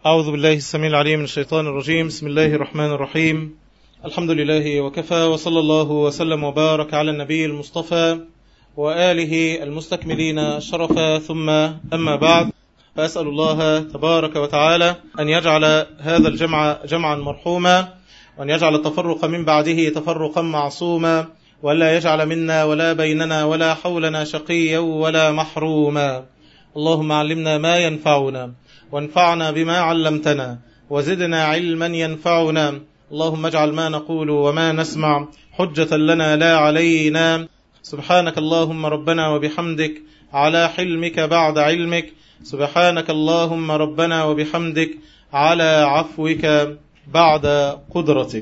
أعوذ بالله السميع العليم من الشيطان الرجيم بسم الله الرحمن الرحيم الحمد لله وكفى وصلى الله وسلم وبارك على النبي المصطفى وآله المستكملين شرفا ثم أما بعد فأسأل الله تبارك وتعالى أن يجعل هذا الجمع جمعا مرحوما وأن يجعل التفرق من بعده تفرقا معصوما ولا يجعل منا ولا بيننا ولا حولنا شقيا ولا محروما اللهم علمنا ما ينفعنا وانفعنا بما علمتنا وزدنا علما ينفعنا اللهم اجعل ما نقول وما نسمع حجة لنا لا علينا سبحانك اللهم ربنا وبحمدك على حلمك بعد علمك سبحانك اللهم ربنا وبحمدك على عفوك بعد قدرتك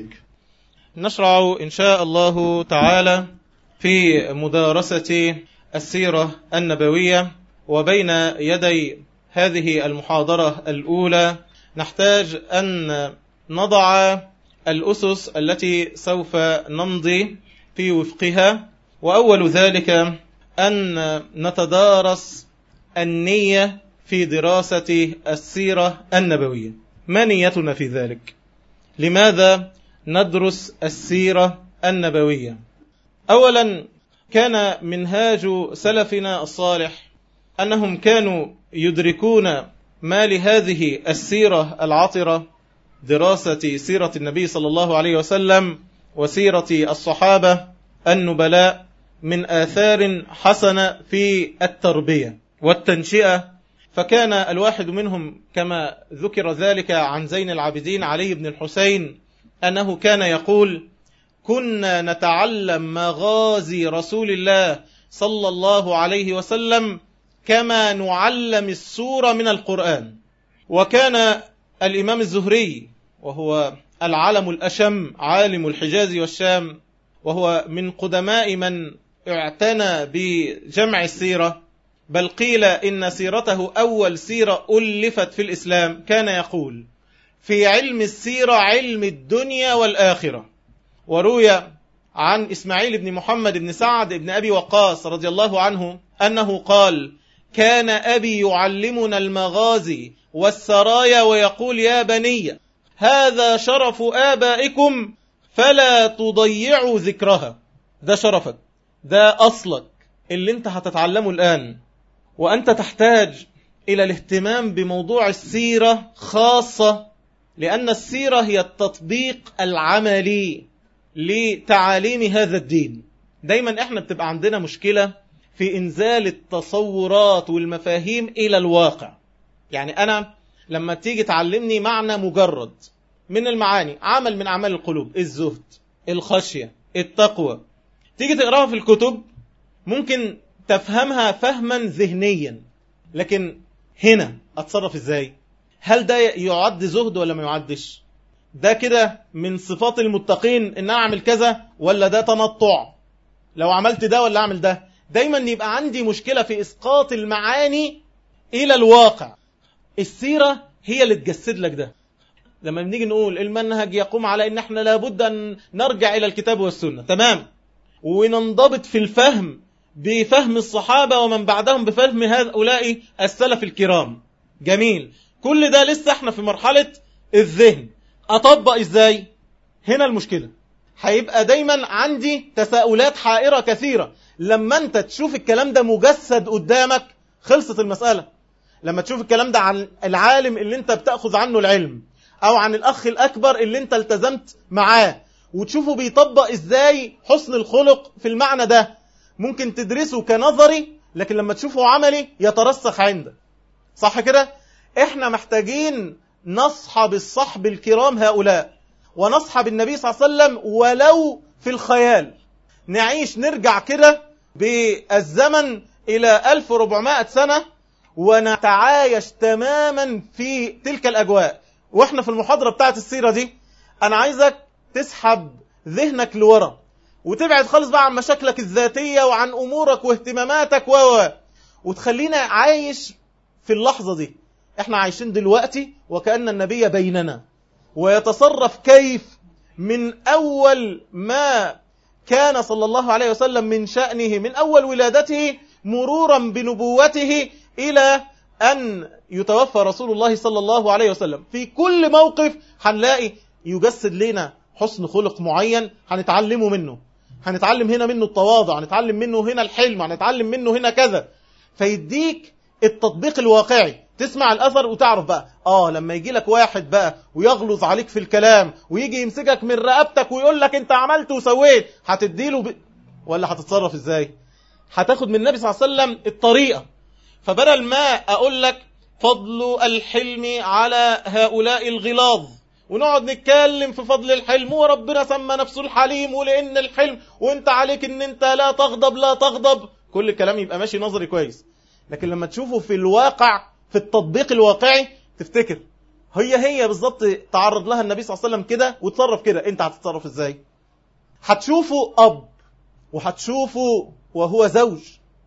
نشرع إن شاء الله تعالى في مدارسة السيرة النبوية وبين يدي هذه المحاضرة الأولى نحتاج أن نضع الأسس التي سوف نمضي في وفقها وأول ذلك أن نتدارس النية في دراسة السيرة النبوية ما نيتنا في ذلك لماذا ندرس السيرة النبوية أولا كان منهاج سلفنا الصالح أنهم كانوا يدركون ما لهذه السيرة العطرة دراسة سيرة النبي صلى الله عليه وسلم وسيرة الصحابة النبلاء من آثار حسنة في التربية والتنشئة فكان الواحد منهم كما ذكر ذلك عن زين العابدين علي بن الحسين أنه كان يقول كنا نتعلم مغازي رسول الله صلى الله عليه وسلم كما نعلم السورة من القرآن وكان الإمام الزهري وهو العلم الأشم عالم الحجاز والشام وهو من قدماء من اعتنى بجمع السيرة بل قيل إن سيرته أول سيرة ألفت في الإسلام كان يقول في علم السيرة علم الدنيا والآخرة وروي عن إسماعيل بن محمد بن سعد بن أبي وقاص رضي الله عنه أنه قال كان أبي يعلمنا المغازي والسرايا ويقول يا بني هذا شرف آبائكم فلا تضيعوا ذكرها ده شرفك ده أصلك اللي انت هتتعلمه الآن وأنت تحتاج إلى الاهتمام بموضوع السيرة خاصة لأن السيرة هي التطبيق العملي لتعاليم هذا الدين دايما احنا بتبقى عندنا مشكلة في إنزال التصورات والمفاهيم إلى الواقع يعني أنا لما تيجي تعلمني معنى مجرد من المعاني عمل من أعمال القلوب الزهد الخشية التقوى تيجي تقراها في الكتب ممكن تفهمها فهما ذهنيا لكن هنا أتصرف إزاي هل ده يعد زهد ولا ما يعدش ده كده من صفات المتقين ان اعمل كذا ولا ده تنطع لو عملت ده ولا اعمل ده دايما يبقى عندي مشكلة في اسقاط المعاني الى الواقع السيرة هي اللي تجسد لك ده لما بنيجي نقول المنهج يقوم على ان احنا لابد ان نرجع الى الكتاب والسنة تمام وننضبط في الفهم بفهم الصحابة ومن بعدهم بفهم هؤلاء السلف الكرام جميل كل ده لسه احنا في مرحلة الذهن اطبق ازاي هنا المشكلة هيبقى دايما عندي تساؤلات حائرة كثيرة لما انت تشوف الكلام ده مجسد قدامك خلصت المسألة لما تشوف الكلام ده عن العالم اللي انت بتأخذ عنه العلم او عن الاخ الاكبر اللي انت التزمت معاه وتشوفه بيطبق ازاي حسن الخلق في المعنى ده ممكن تدرسه كنظري لكن لما تشوفه عملي يترسخ عندك صح كده احنا محتاجين نصحب الصحب الكرام هؤلاء ونصحب النبي صلى الله عليه وسلم ولو في الخيال نعيش نرجع كده بالزمن إلى 1400 سنة ونتعايش تماما في تلك الأجواء وإحنا في المحاضرة بتاعت السيرة دي أنا عايزك تسحب ذهنك لورا وتبعد خالص بقى عن مشاكلك الذاتية وعن أمورك واهتماماتك و وتخلينا عايش في اللحظة دي احنا عايشين دلوقتي وكأن النبي بيننا ويتصرف كيف من أول ما كان صلى الله عليه وسلم من شأنه من أول ولادته مرورا بنبوته إلى أن يتوفى رسول الله صلى الله عليه وسلم في كل موقف هنلاقي يجسد لنا حسن خلق معين هنتعلمه منه هنتعلم هنا منه التواضع هنتعلم منه هنا الحلم هنتعلم منه هنا كذا فيديك التطبيق الواقعي تسمع الأثر وتعرف بقى آه لما يجي لك واحد بقى ويغلظ عليك في الكلام ويجي يمسكك من رقبتك ويقول لك انت عملت وسويت هتديله ب... ولا هتتصرف ازاي هتاخد من النبي صلى الله عليه وسلم الطريقة فبدل ما أقول لك فضل الحلم على هؤلاء الغلاظ ونقعد نتكلم في فضل الحلم وربنا سمى نفسه الحليم ولان الحلم وانت عليك ان انت لا تغضب لا تغضب كل الكلام يبقى ماشي نظري كويس لكن لما تشوفه في الواقع في التطبيق الواقعي تفتكر هي هي بالظبط تعرض لها النبي صلى الله عليه وسلم كده وتصرف كده انت هتتصرف ازاي هتشوفه اب وهتشوفه وهو زوج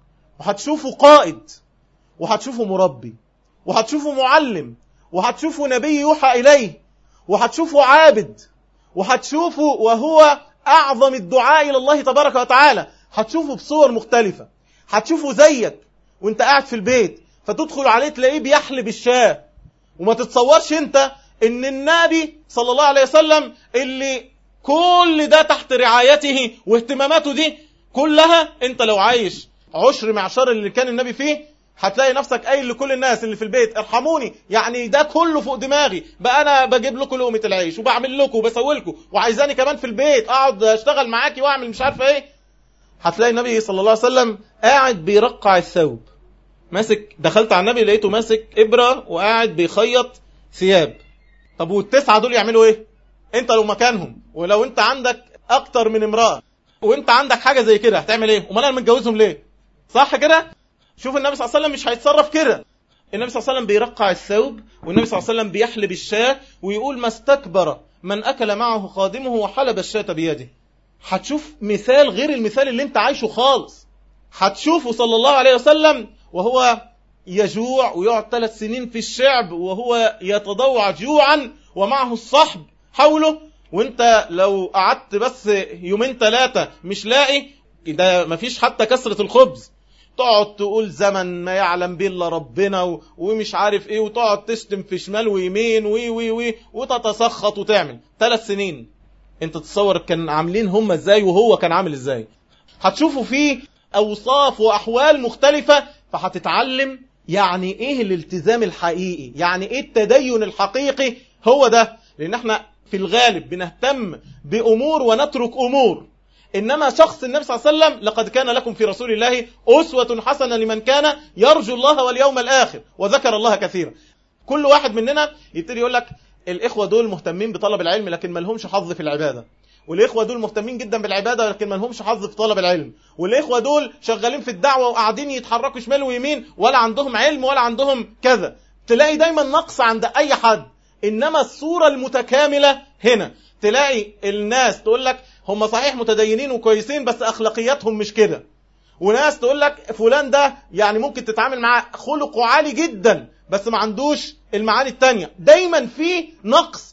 وهتشوفه قائد وهتشوفه مربي وهتشوفه معلم وهتشوفه نبي يوحى إليه وهتشوفه عابد وهتشوفه وهو أعظم الدعاء إلى الله تبارك وتعالى هتشوفه بصور مختلفة هتشوفه زيك وانت قاعد في البيت فتدخل عليه تلاقيه بيحلب الشاه وما تتصورش انت ان النبي صلى الله عليه وسلم اللي كل ده تحت رعايته واهتماماته دي كلها انت لو عايش عشر معشر اللي كان النبي فيه هتلاقي نفسك قايل لكل الناس اللي في البيت ارحموني يعني ده كله فوق دماغي بقى انا بجيب لكم لقمه العيش وبعمل لكم وبسوي لكم وعايزاني كمان في البيت اقعد اشتغل معاكي واعمل مش عارفه ايه هتلاقي النبي صلى الله عليه وسلم قاعد بيرقع الثوب ماسك دخلت على النبي لقيته ماسك ابره وقاعد بيخيط ثياب طب والتسعه دول يعملوا ايه انت لو مكانهم ولو انت عندك اكتر من امراه وانت عندك حاجه زي كده هتعمل ايه امال انا متجوزهم ليه صح كده شوف النبي صلى الله عليه وسلم مش هيتصرف كده النبي صلى الله عليه وسلم بيرقع الثوب والنبي صلى الله عليه وسلم بيحلب الشاة ويقول ما استكبر من أكل معه خادمه وحلب الشاة بيده هتشوف مثال غير المثال اللي انت عايشه خالص هتشوفه صلى الله عليه وسلم وهو يجوع ويقعد ثلاث سنين في الشعب وهو يتضوع جوعا ومعه الصحب حوله وانت لو قعدت بس يومين ثلاثة مش لاقي ده مفيش حتى كسرة الخبز تقعد تقول زمن ما يعلم به الا ربنا و... ومش عارف ايه وتقعد تشتم في شمال ويمين وي وي وي وتتسخط وتعمل ثلاث سنين انت تتصور كان عاملين هم ازاي وهو كان عامل ازاي هتشوفوا فيه اوصاف واحوال مختلفة فهتتعلم يعني ايه الالتزام الحقيقي يعني ايه التدين الحقيقي هو ده لان احنا في الغالب بنهتم بامور ونترك امور إنما شخص النبي صلى الله عليه وسلم لقد كان لكم في رسول الله أسوة حسنة لمن كان يرجو الله واليوم الآخر وذكر الله كثيرا كل واحد مننا يبتدي يقول لك الإخوة دول مهتمين بطلب العلم لكن ما لهمش حظ في العبادة والإخوة دول مهتمين جدا بالعبادة لكن ما لهمش حظ في طلب العلم والإخوة دول شغالين في الدعوة وقاعدين يتحركوا شمال ويمين ولا عندهم علم ولا عندهم كذا تلاقي دايما نقص عند أي حد إنما الصورة المتكاملة هنا تلاقي الناس تقول لك هم صحيح متدينين وكويسين بس اخلاقياتهم مش كده وناس تقول لك فلان ده يعني ممكن تتعامل معاه خلقه عالي جدا بس ما عندوش المعاني التانية دايما في نقص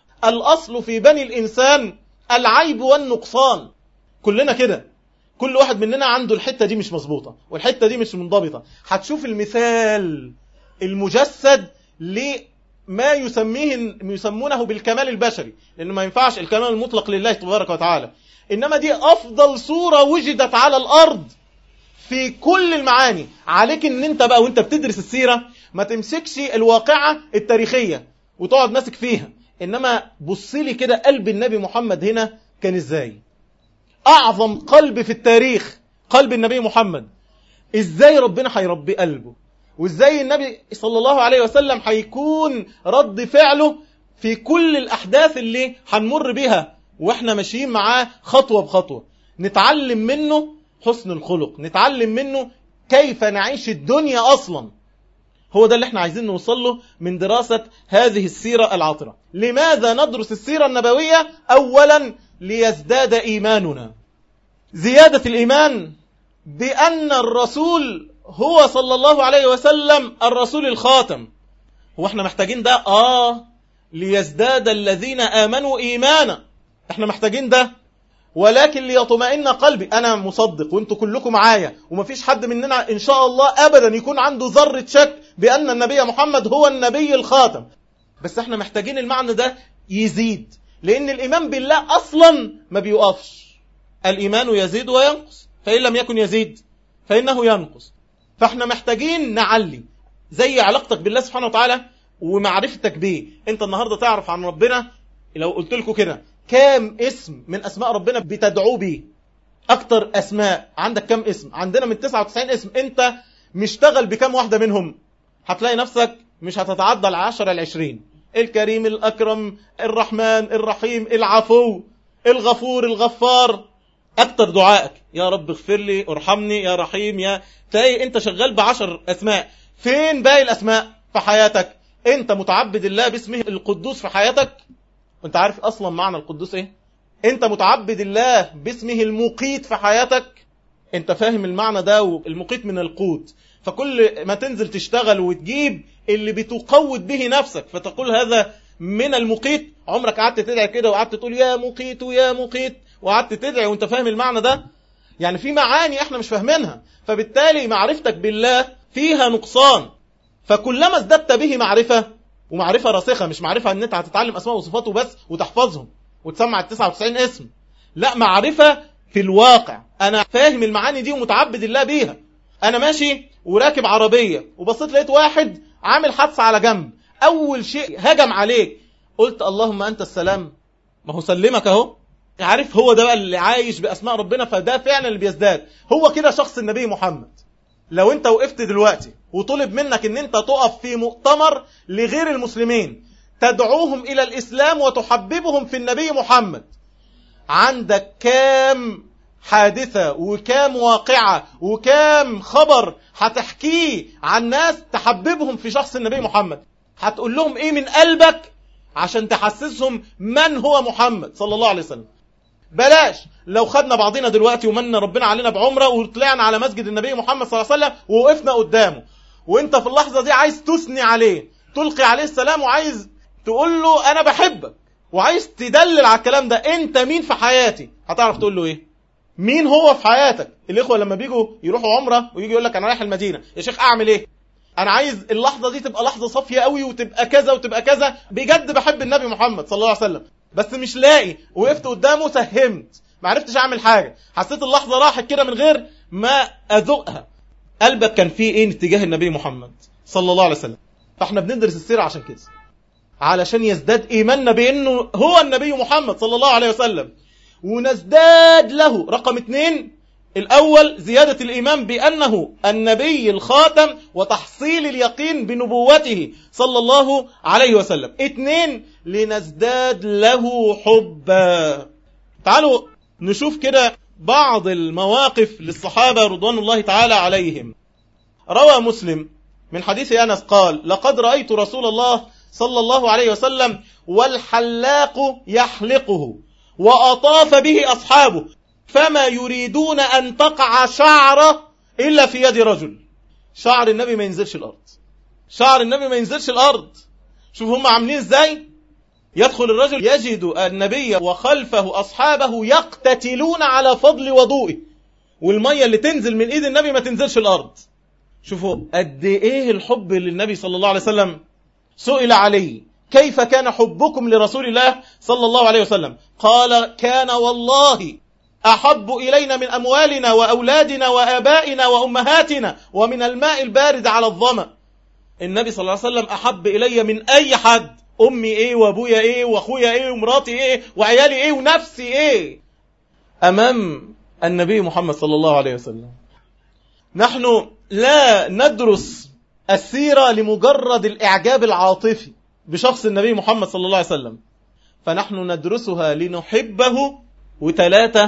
الاصل في بني الانسان العيب والنقصان كلنا كده كل واحد مننا عنده الحتة دي مش مظبوطة والحتة دي مش منضبطة هتشوف المثال المجسد ما يسميه يسمونه بالكمال البشري لأنه ما ينفعش الكمال المطلق لله تبارك وتعالى إنما دي أفضل صورة وجدت على الأرض في كل المعاني عليك ان انت بقى وانت بتدرس السيرة ما تمسكش الواقعة التاريخية وتقعد ماسك فيها انما بصلي كده قلب النبي محمد هنا كان ازاي اعظم قلب في التاريخ قلب النبي محمد ازاي ربنا هيربي قلبه وازاي النبي صلى الله عليه وسلم هيكون رد فعله في كل الاحداث اللي هنمر بها واحنا ماشيين معاه خطوة بخطوة نتعلم منه حسن الخلق نتعلم منه كيف نعيش الدنيا اصلا هو ده اللي احنا عايزين نوصل له من دراسة هذه السيرة العطرة لماذا ندرس السيرة النبوية اولا ليزداد ايماننا زيادة الايمان بان الرسول هو صلى الله عليه وسلم الرسول الخاتم هو احنا محتاجين ده اه ليزداد الذين امنوا ايمانا احنا محتاجين ده ولكن ليطمئن قلبي انا مصدق وانتوا كلكم معايا ومفيش حد مننا ان شاء الله ابدا يكون عنده ذره شك بأن النبي محمد هو النبي الخاتم بس احنا محتاجين المعنى ده يزيد لأن الإيمان بالله أصلا ما بيقفش الإيمان يزيد وينقص فإن لم يكن يزيد فإنه ينقص فاحنا محتاجين نعلي زي علاقتك بالله سبحانه وتعالى ومعرفتك بيه انت النهاردة تعرف عن ربنا لو قلت لكم كده كام اسم من أسماء ربنا بتدعوه بيه أكتر أسماء عندك كام اسم عندنا من 99 اسم انت مشتغل بكام واحدة منهم هتلاقي نفسك مش هتتعدى العشرة العشرين الكريم الأكرم الرحمن الرحيم العفو الغفور الغفار أكتر دعائك يا رب اغفر لي ارحمني يا رحيم يا تلاقي انت شغال بعشر أسماء فين باقي الأسماء في حياتك انت متعبد الله باسمه القدوس في حياتك وانت عارف أصلا معنى القدوس ايه انت متعبد الله باسمه المقيت في حياتك انت فاهم المعنى ده والمقيت من القوت فكل ما تنزل تشتغل وتجيب اللي بتقوت به نفسك فتقول هذا من المقيت عمرك قعدت تدعي كده وقعدت تقول يا مقيت ويا مقيت وقعدت تدعي وانت فاهم المعنى ده يعني في معاني احنا مش فاهمينها فبالتالي معرفتك بالله فيها نقصان فكلما ازددت به معرفة ومعرفة راسخة مش معرفة ان انت هتتعلم اسماء وصفاته بس وتحفظهم وتسمع ال 99 اسم لا معرفة في الواقع انا فاهم المعاني دي ومتعبد الله بيها انا ماشي وراكب عربية وبصيت لقيت واحد عامل حادثة على جنب اول شيء هجم عليك قلت اللهم انت السلام ما هو سلمك اهو عارف هو ده بقى اللي عايش باسماء ربنا فده فعلا اللي بيزداد هو كده شخص النبي محمد لو انت وقفت دلوقتي وطلب منك ان انت تقف في مؤتمر لغير المسلمين تدعوهم الى الاسلام وتحببهم في النبي محمد عندك كام حادثة وكام واقعة وكام خبر هتحكيه عن ناس تحببهم في شخص النبي محمد هتقول لهم ايه من قلبك عشان تحسسهم من هو محمد صلى الله عليه وسلم بلاش لو خدنا بعضنا دلوقتي ومن ربنا علينا بعمرة وطلعنا على مسجد النبي محمد صلى الله عليه وسلم ووقفنا قدامه وانت في اللحظة دي عايز تثني عليه تلقي عليه السلام وعايز تقول له انا بحبك وعايز تدلل على الكلام ده انت مين في حياتي هتعرف تقول له ايه مين هو في حياتك الاخوه لما بيجوا يروحوا عمره ويجي يقول لك انا رايح المدينه يا شيخ اعمل ايه انا عايز اللحظه دي تبقى لحظه صافيه قوي وتبقى كذا وتبقى كذا بجد بحب النبي محمد صلى الله عليه وسلم بس مش لاقي وقفت قدامه سهمت ما عرفتش اعمل حاجه حسيت اللحظه راحت كده من غير ما اذوقها قلبك كان فيه ايه اتجاه النبي محمد صلى الله عليه وسلم فاحنا بندرس السيره عشان كده علشان يزداد ايماننا بانه هو النبي محمد صلى الله عليه وسلم ونزداد له رقم اثنين الأول زيادة الإيمان بأنه النبي الخاتم وتحصيل اليقين بنبوته صلى الله عليه وسلم اثنين لنزداد له حبا تعالوا نشوف كده بعض المواقف للصحابة رضوان الله تعالى عليهم روى مسلم من حديث أنس قال لقد رأيت رسول الله صلى الله عليه وسلم والحلاق يحلقه وأطاف به أصحابه فما يريدون أن تقع شعرة إلا في يد رجل شعر النبي ما ينزلش الأرض شعر النبي ما ينزلش الأرض شوف هم عاملين إزاي يدخل الرجل يجد النبي وخلفه أصحابه يقتتلون على فضل وضوئه والمية اللي تنزل من إيد النبي ما تنزلش الأرض شوفوا قد إيه الحب للنبي صلى الله عليه وسلم سئل عليه كيف كان حبكم لرسول الله صلى الله عليه وسلم قال كان والله أحب إلينا من أموالنا وأولادنا وآبائنا وأمهاتنا ومن الماء البارد على الظمأ النبي صلى الله عليه وسلم أحب إلي من أي حد أمي إيه وأبويا إيه وأخويا إيه ومراتي إيه وعيالي إيه ونفسي إيه أمام النبي محمد صلى الله عليه وسلم نحن لا ندرس السيرة لمجرد الإعجاب العاطفي بشخص النبي محمد صلى الله عليه وسلم فنحن ندرسها لنحبه وثلاثة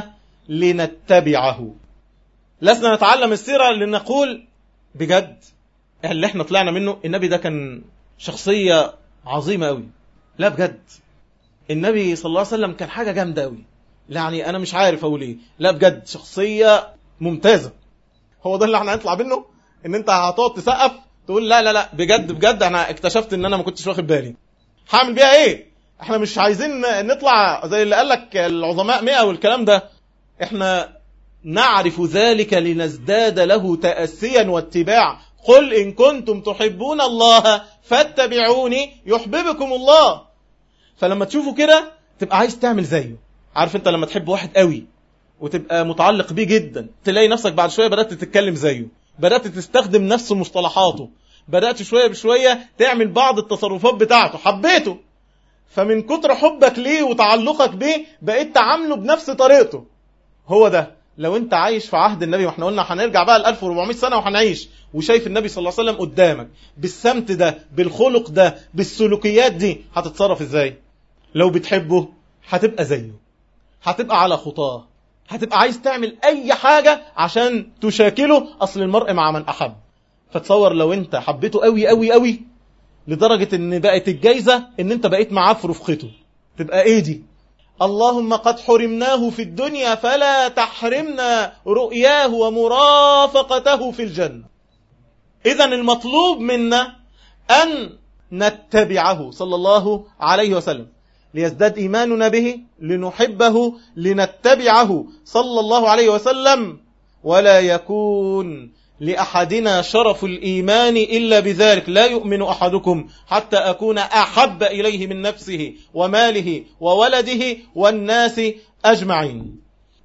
لنتبعه لسنا نتعلم السيرة لنقول بجد اللي احنا طلعنا منه النبي ده كان شخصية عظيمة قوي لا بجد النبي صلى الله عليه وسلم كان حاجة جامدة قوي يعني انا مش عارف اقول ايه لا بجد شخصية ممتازة هو ده اللي احنا هنطلع منه ان انت هتقعد تسقف تقول لا لا لا بجد بجد انا اكتشفت ان انا ما كنتش واخد بالي هعمل بيها ايه احنا مش عايزين نطلع زي اللي قال لك العظماء 100 والكلام ده احنا نعرف ذلك لنزداد له تأسيا واتباع قل إن كنتم تحبون الله فاتبعوني يحببكم الله فلما تشوفوا كده تبقى عايز تعمل زيه عارف انت لما تحب واحد قوي وتبقى متعلق بيه جدا تلاقي نفسك بعد شوية بدأت تتكلم زيه بدأت تستخدم نفس مصطلحاته بدأت شوية بشوية تعمل بعض التصرفات بتاعته حبيته فمن كتر حبك ليه وتعلقك بيه بقيت تعامله بنفس طريقته هو ده لو انت عايش في عهد النبي واحنا قلنا هنرجع بقى ل 1400 سنه وهنعيش وشايف النبي صلى الله عليه وسلم قدامك بالسمت ده بالخلق ده بالسلوكيات دي هتتصرف ازاي لو بتحبه هتبقى زيه هتبقى على خطاه هتبقى عايز تعمل اي حاجه عشان تشاكله اصل المرء مع من احب فتصور لو انت حبيته قوي قوي قوي لدرجه ان بقت الجايزه ان انت بقيت معاه في رفقته تبقى ايه دي اللهم قد حرمناه في الدنيا فلا تحرمنا رؤياه ومرافقته في الجنة إذا المطلوب منا أن نتبعه صلى الله عليه وسلم ليزداد إيماننا به لنحبه لنتبعه صلى الله عليه وسلم ولا يكون لأحدنا شرف الإيمان إلا بذلك لا يؤمن أحدكم حتى أكون أحب إليه من نفسه وماله وولده والناس أجمعين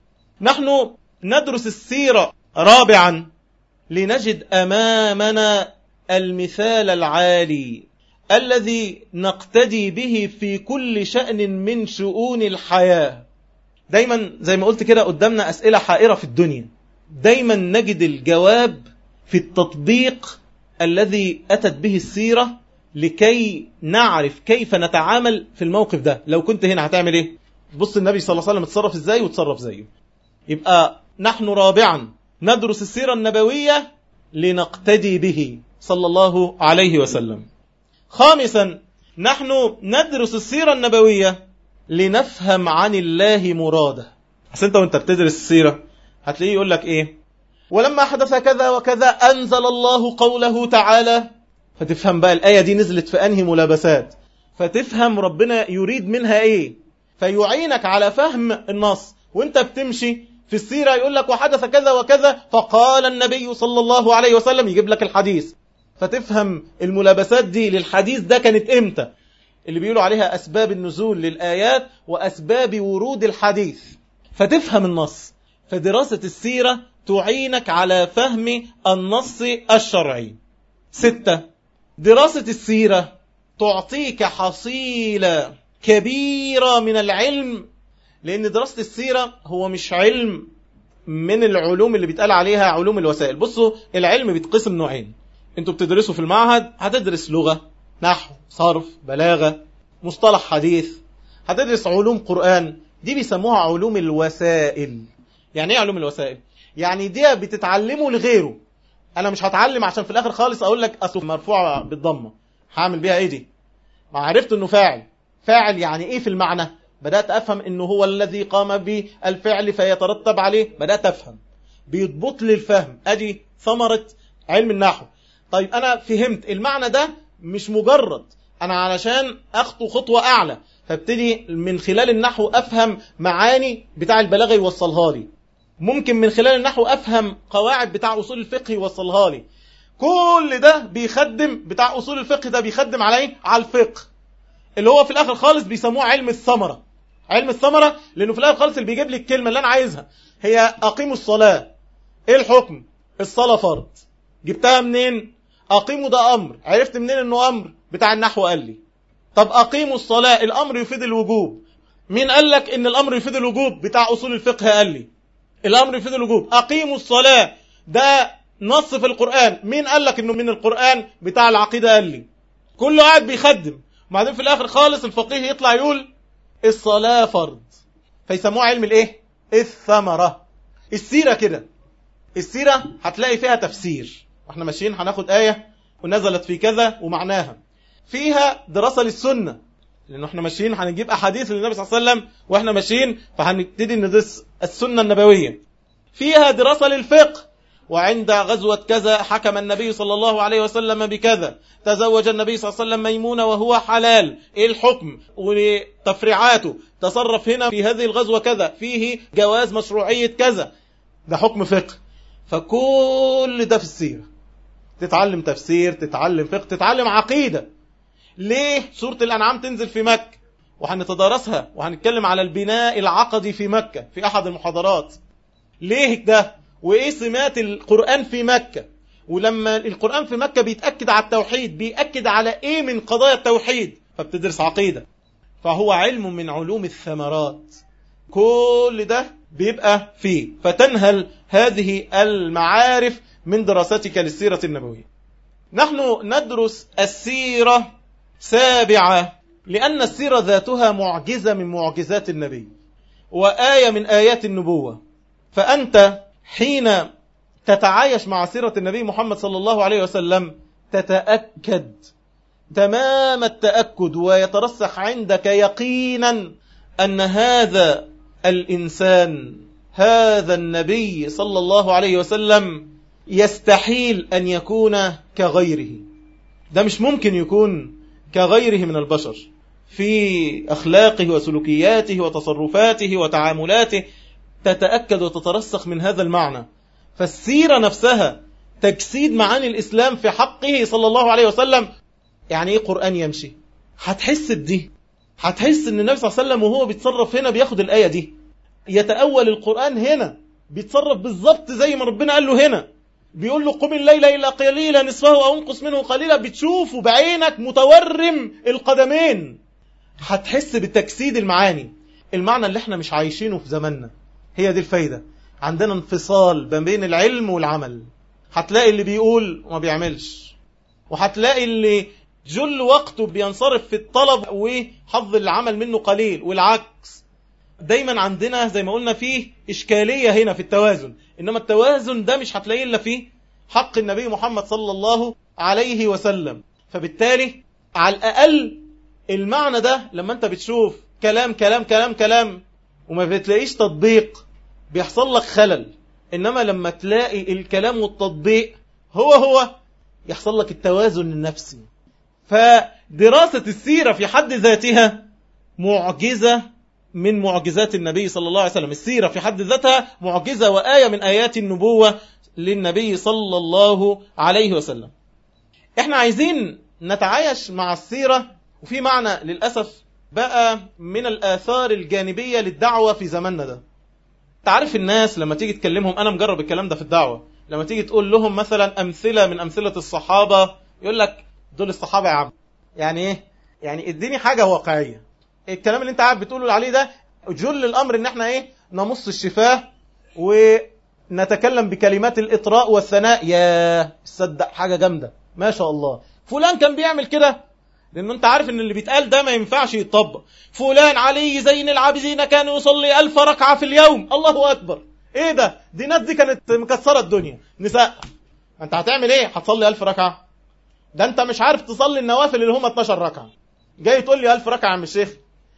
نحن ندرس السيرة رابعا لنجد أمامنا المثال العالي الذي نقتدي به في كل شأن من شؤون الحياة دايما زي ما قلت كده قدامنا أسئلة حائرة في الدنيا دايما نجد الجواب في التطبيق الذي أتت به السيرة لكي نعرف كيف نتعامل في الموقف ده لو كنت هنا هتعمل ايه بص النبي صلى الله عليه وسلم اتصرف ازاي وتصرف زيه يبقى نحن رابعا ندرس السيرة النبوية لنقتدي به صلى الله عليه وسلم خامسا نحن ندرس السيرة النبوية لنفهم عن الله مراده أصل انت وانت بتدرس السيرة هتلاقيه يقول لك ايه ولما حدث كذا وكذا أنزل الله قوله تعالى فتفهم بقى الآية دي نزلت في أنهي ملابسات فتفهم ربنا يريد منها ايه فيعينك على فهم النص وانت بتمشي في السيرة يقول لك وحدث كذا وكذا فقال النبي صلى الله عليه وسلم يجيب لك الحديث فتفهم الملابسات دي للحديث ده كانت امتى اللي بيقولوا عليها أسباب النزول للآيات وأسباب ورود الحديث فتفهم النص فدراسة السيرة تعينك على فهم النص الشرعي ستة دراسة السيرة تعطيك حصيلة كبيرة من العلم لأن دراسة السيرة هو مش علم من العلوم اللي بيتقال عليها علوم الوسائل بصوا العلم بيتقسم نوعين انتوا بتدرسوا في المعهد هتدرس لغة نحو صرف بلاغة مصطلح حديث هتدرس علوم قرآن دي بيسموها علوم الوسائل يعني ايه علوم الوسائل يعني دي بتتعلمه لغيره انا مش هتعلم عشان في الاخر خالص اقول لك اصل مرفوعه بالضمه هعمل بيها ايه دي ما عرفت انه فاعل فاعل يعني ايه في المعنى بدات افهم انه هو الذي قام بالفعل فيترتب عليه بدات افهم بيضبط لي الفهم ادي ثمره علم النحو طيب انا فهمت المعنى ده مش مجرد انا علشان اخطو خطوه اعلى فابتدي من خلال النحو افهم معاني بتاع البلاغه يوصلها لي ممكن من خلال النحو افهم قواعد بتاع اصول الفقه يوصلها لي كل ده بيخدم بتاع اصول الفقه ده بيخدم على ايه على الفقه اللي هو في الاخر خالص بيسموه علم الثمره علم الثمره لانه في الاخر خالص اللي بيجيب لي الكلمه اللي انا عايزها هي اقيموا الصلاه ايه الحكم الصلاه فرض جبتها منين اقيموا ده امر عرفت منين انه امر بتاع النحو قال لي طب اقيموا الصلاه الامر يفيد الوجوب مين قال لك ان الامر يفيد الوجوب بتاع اصول الفقه قال لي الامر يفيد الوجوب اقيموا الصلاه ده نص في القران مين قال لك انه من القران بتاع العقيده قال لي كله قاعد بيخدم وبعدين في الاخر خالص الفقيه يطلع يقول الصلاه فرض فيسموه علم الايه الثمره السيره كده السيره هتلاقي فيها تفسير واحنا ماشيين هناخد ايه ونزلت في كذا ومعناها فيها دراسه للسنه لانه احنا ماشيين هنجيب احاديث للنبي صلى الله عليه وسلم واحنا ماشيين فهنبتدي ندرس السنه النبويه فيها دراسه للفقه وعند غزوة كذا حكم النبي صلى الله عليه وسلم بكذا تزوج النبي صلى الله عليه وسلم ميمونة وهو حلال ايه الحكم وتفريعاته تصرف هنا في هذه الغزوة كذا فيه جواز مشروعية كذا ده حكم فقه فكل ده في السيرة تتعلم تفسير تتعلم فقه تتعلم عقيدة ليه سورة الأنعام تنزل في مكة وهنتدارسها وهنتكلم على البناء العقدي في مكة في أحد المحاضرات ليه ده وإيه سمات القرآن في مكة ولما القرآن في مكة بيتأكد على التوحيد بيأكد على إيه من قضايا التوحيد فبتدرس عقيدة فهو علم من علوم الثمرات كل ده بيبقى فيه فتنهل هذه المعارف من دراستك للسيرة النبوية نحن ندرس السيرة سابعة لأن السيرة ذاتها معجزة من معجزات النبي وآية من آيات النبوة فأنت حين تتعايش مع سيرة النبي محمد صلى الله عليه وسلم تتأكد تمام التأكد ويترسخ عندك يقينا أن هذا الإنسان هذا النبي صلى الله عليه وسلم يستحيل أن يكون كغيره ده مش ممكن يكون كغيره من البشر في أخلاقه وسلوكياته وتصرفاته وتعاملاته تتأكد وتترسخ من هذا المعنى فالسيرة نفسها تجسيد معاني الإسلام في حقه صلى الله عليه وسلم يعني إيه قرآن يمشي هتحس بدي هتحس ان النبي صلى الله عليه وسلم وهو بيتصرف هنا بياخد الآية دي يتأول القرآن هنا بيتصرف بالظبط زي ما ربنا قال له هنا بيقول له قم الليل إلا قليلا نصفه أو انقص منه قليلا بتشوفه بعينك متورم القدمين هتحس بتجسيد المعاني المعنى اللي احنا مش عايشينه في زماننا هي دي الفايدة عندنا انفصال ما بين العلم والعمل هتلاقي اللي بيقول وما بيعملش وهتلاقي اللي جل وقته بينصرف في الطلب وحظ العمل منه قليل والعكس دايما عندنا زي ما قلنا فيه إشكالية هنا في التوازن إنما التوازن ده مش هتلاقيه إلا فيه حق النبي محمد صلى الله عليه وسلم فبالتالي على الأقل المعنى ده لما أنت بتشوف كلام كلام كلام كلام وما بتلاقيش تطبيق بيحصل لك خلل إنما لما تلاقي الكلام والتطبيق هو هو يحصل لك التوازن النفسي فدراسة السيرة في حد ذاتها معجزة من معجزات النبي صلى الله عليه وسلم السيرة في حد ذاتها معجزة وآية من آيات النبوة للنبي صلى الله عليه وسلم احنا عايزين نتعايش مع السيرة وفي معنى للأسف بقى من الآثار الجانبية للدعوة في زماننا ده تعرف الناس لما تيجي تكلمهم أنا مجرب الكلام ده في الدعوة لما تيجي تقول لهم مثلا أمثلة من أمثلة الصحابة يقول لك دول الصحابة يا عم يعني ايه يعني اديني حاجة واقعية الكلام اللي انت قاعد بتقوله عليه ده جل الامر ان احنا ايه نمص الشفاه ونتكلم بكلمات الاطراء والثناء يا صدق حاجة جامدة ما شاء الله فلان كان بيعمل كده لانه انت عارف ان اللي بيتقال ده ما ينفعش يتطبق فلان علي زين العابدين كان يصلي ألف ركعة في اليوم الله اكبر ايه ده دي ناس دي كانت مكسرة الدنيا نساء انت هتعمل ايه هتصلي ألف ركعة ده انت مش عارف تصلي النوافل اللي هم 12 ركعة جاي تقول لي ألف ركعة يا عم الشيخ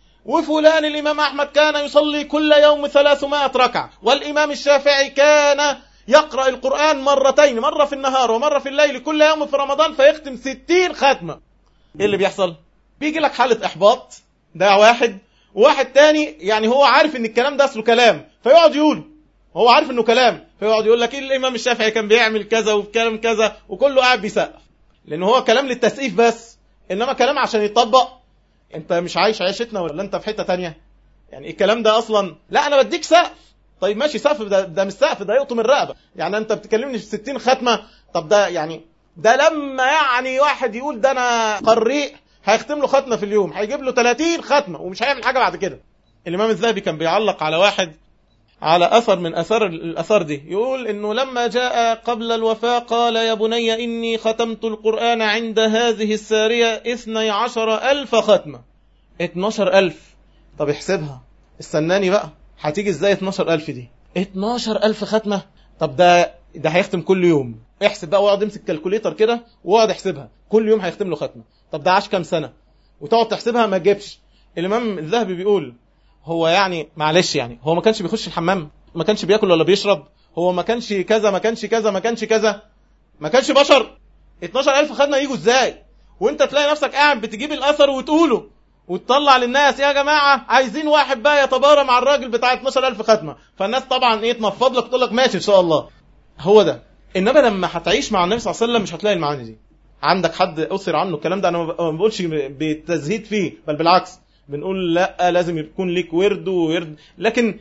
وفلان الإمام أحمد كان يصلي كل يوم 300 ركعة والإمام الشافعي كان يقرأ القرآن مرتين مرة في النهار ومرة في الليل كل يوم في رمضان فيختم 60 ختمة ايه اللي بيحصل بيجي لك حالة إحباط ده واحد وواحد تاني يعني هو عارف ان الكلام ده اصله كلام فيقعد يقول هو عارف انه كلام فيقعد يقول لك ايه الامام الشافعي كان بيعمل كذا وكلام كذا وكله قاعد بيسقف لان هو كلام للتسقيف بس انما كلام عشان يتطبق انت مش عايش عيشتنا ولا انت في حته تانية يعني الكلام ده اصلا لا انا بديك سقف طيب ماشي سقف ده, ده مش سقف ده يقطم الرقبه يعني انت بتكلمني في 60 ختمه طب ده يعني ده لما يعني واحد يقول ده انا قريء هيختم له ختمه في اليوم هيجيب له 30 ختمه ومش هيعمل حاجه بعد كده الامام الذهبي كان بيعلق على واحد على أثر من أثر الأثر دي يقول إنه لما جاء قبل الوفاة قال يا بني إني ختمت القرآن عند هذه السارية اثني عشر ألف ختمة اتناشر ألف طب احسبها استناني بقى هتيجي ازاي اتناشر ألف دي اتناشر ألف ختمة طب ده ده هيختم كل يوم احسب بقى واقعد امسك كالكوليتر كده واقعد احسبها كل يوم هيختم له ختمة طب ده عاش كام سنة وتقعد تحسبها ما تجيبش الإمام الذهبي بيقول هو يعني معلش يعني هو ما كانش بيخش الحمام ما كانش بياكل ولا بيشرب هو ما كانش كذا ما كانش كذا ما كانش كذا ما كانش بشر 12000 خدمه يجوا ازاي وانت تلاقي نفسك قاعد بتجيب الاثر وتقوله وتطلع للناس يا جماعه عايزين واحد بقى يتبارى مع الراجل بتاع 12000 ختمه فالناس طبعا ايه تنفض لك تقول لك ماشي ان شاء الله هو ده انما لما هتعيش مع النبي صلى الله عليه وسلم مش هتلاقي المعاني دي عندك حد اثر عنه الكلام ده انا ما بقولش بالتزهيد فيه بل بالعكس بنقول لا لازم يكون ليك ورد وورد لكن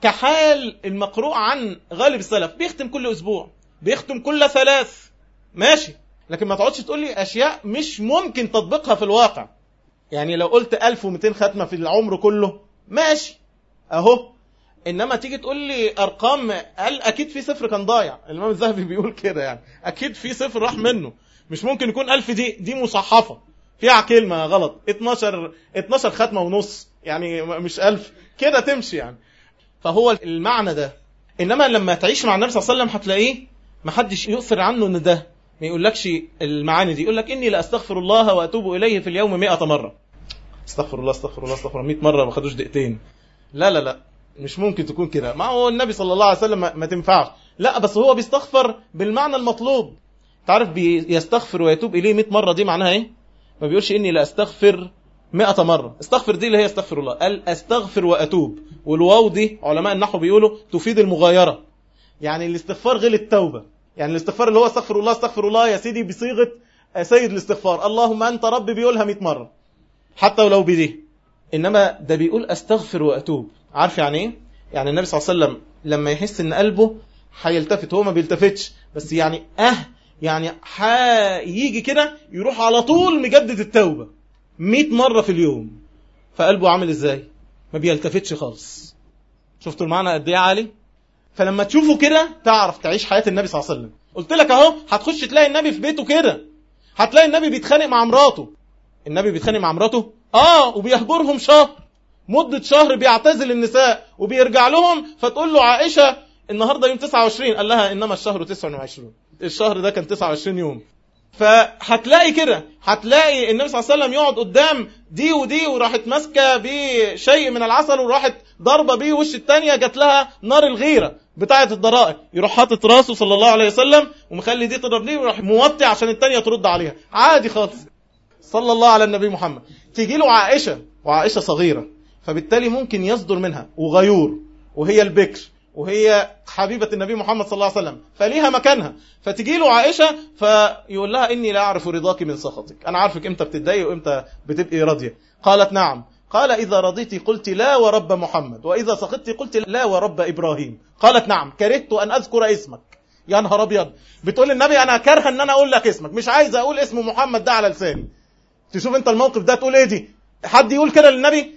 كحال المقروء عن غالب السلف بيختم كل اسبوع بيختم كل ثلاث ماشي لكن ما تقعدش تقول لي اشياء مش ممكن تطبيقها في الواقع يعني لو قلت 1200 ختمه في العمر كله ماشي اهو انما تيجي تقول لي ارقام قال اكيد في صفر كان ضايع الامام الذهبي بيقول كده يعني اكيد في صفر راح منه مش ممكن يكون 1000 دي دي مصحفه فيها كلمه غلط 12 12 ختمه ونص يعني مش 1000 كده تمشي يعني فهو المعنى ده انما لما تعيش مع النبي صلى الله عليه وسلم هتلاقيه ما حدش يؤثر عنه ان ده ما يقولكش المعاني دي يقول لك اني لاستغفر الله واتوب اليه في اليوم 100 مره استغفر الله استغفر الله استغفر الله 100 مره ما خدوش دقيقتين لا لا لا مش ممكن تكون كده ما هو النبي صلى الله عليه وسلم ما تنفعش لا بس هو بيستغفر بالمعنى المطلوب تعرف بيستغفر ويتوب اليه 100 مره دي معناها ايه ما بيقولش اني لا استغفر 100 مره استغفر دي اللي هي استغفر الله قال استغفر واتوب والواو دي علماء النحو بيقولوا تفيد المغايره يعني الاستغفار غير التوبه يعني الاستغفار اللي هو استغفر الله استغفر الله يا سيدي بصيغه سيد الاستغفار اللهم انت رب بيقولها 100 مره حتى ولو بدي انما ده بيقول استغفر واتوب عارف يعني ايه يعني النبي صلى الله عليه وسلم لما يحس ان قلبه هيلتفت هو ما بيلتفتش بس يعني اه يعني هيجي كده يروح على طول مجدد التوبه 100 مره في اليوم فقلبه عامل ازاي ما بيلتفتش خالص شفتوا المعنى قد ايه عالي فلما تشوفه كده تعرف تعيش حياه النبي صلى الله عليه وسلم قلت لك اهو هتخش تلاقي النبي في بيته كده هتلاقي النبي بيتخانق مع مراته النبي بيتخانق مع مراته اه وبيهجرهم شهر مدة شهر بيعتزل النساء وبيرجع لهم فتقول له عائشة النهاردة يوم 29 قال لها إنما الشهر 29 الشهر ده كان 29 يوم فهتلاقي كده هتلاقي النبي صلى الله عليه وسلم يقعد قدام دي ودي وراحت ماسكه بشيء من العسل وراحت ضربه بيه وش الثانيه جات لها نار الغيره بتاعه الضرائب يروح حاطط راسه صلى الله عليه وسلم ومخلي دي تضرب ليه ويروح موطي عشان الثانيه ترد عليها عادي خالص صلى الله على النبي محمد تيجي له عائشه وعائشه صغيره فبالتالي ممكن يصدر منها وغيور وهي البكر وهي حبيبة النبي محمد صلى الله عليه وسلم فليها مكانها فتجي له عائشة فيقول لها إني لا أعرف رضاك من سخطك أنا عارفك إمتى بتتضايق وإمتى بتبقي راضية قالت نعم قال إذا رضيت قلت لا ورب محمد وإذا سخطت قلت لا ورب إبراهيم قالت نعم كرهت أن أذكر اسمك يا نهار أبيض بتقول النبي أنا كارهة أن أنا أقول لك اسمك مش عايز أقول اسم محمد ده على لساني تشوف أنت الموقف ده تقول إيه دي حد يقول كده للنبي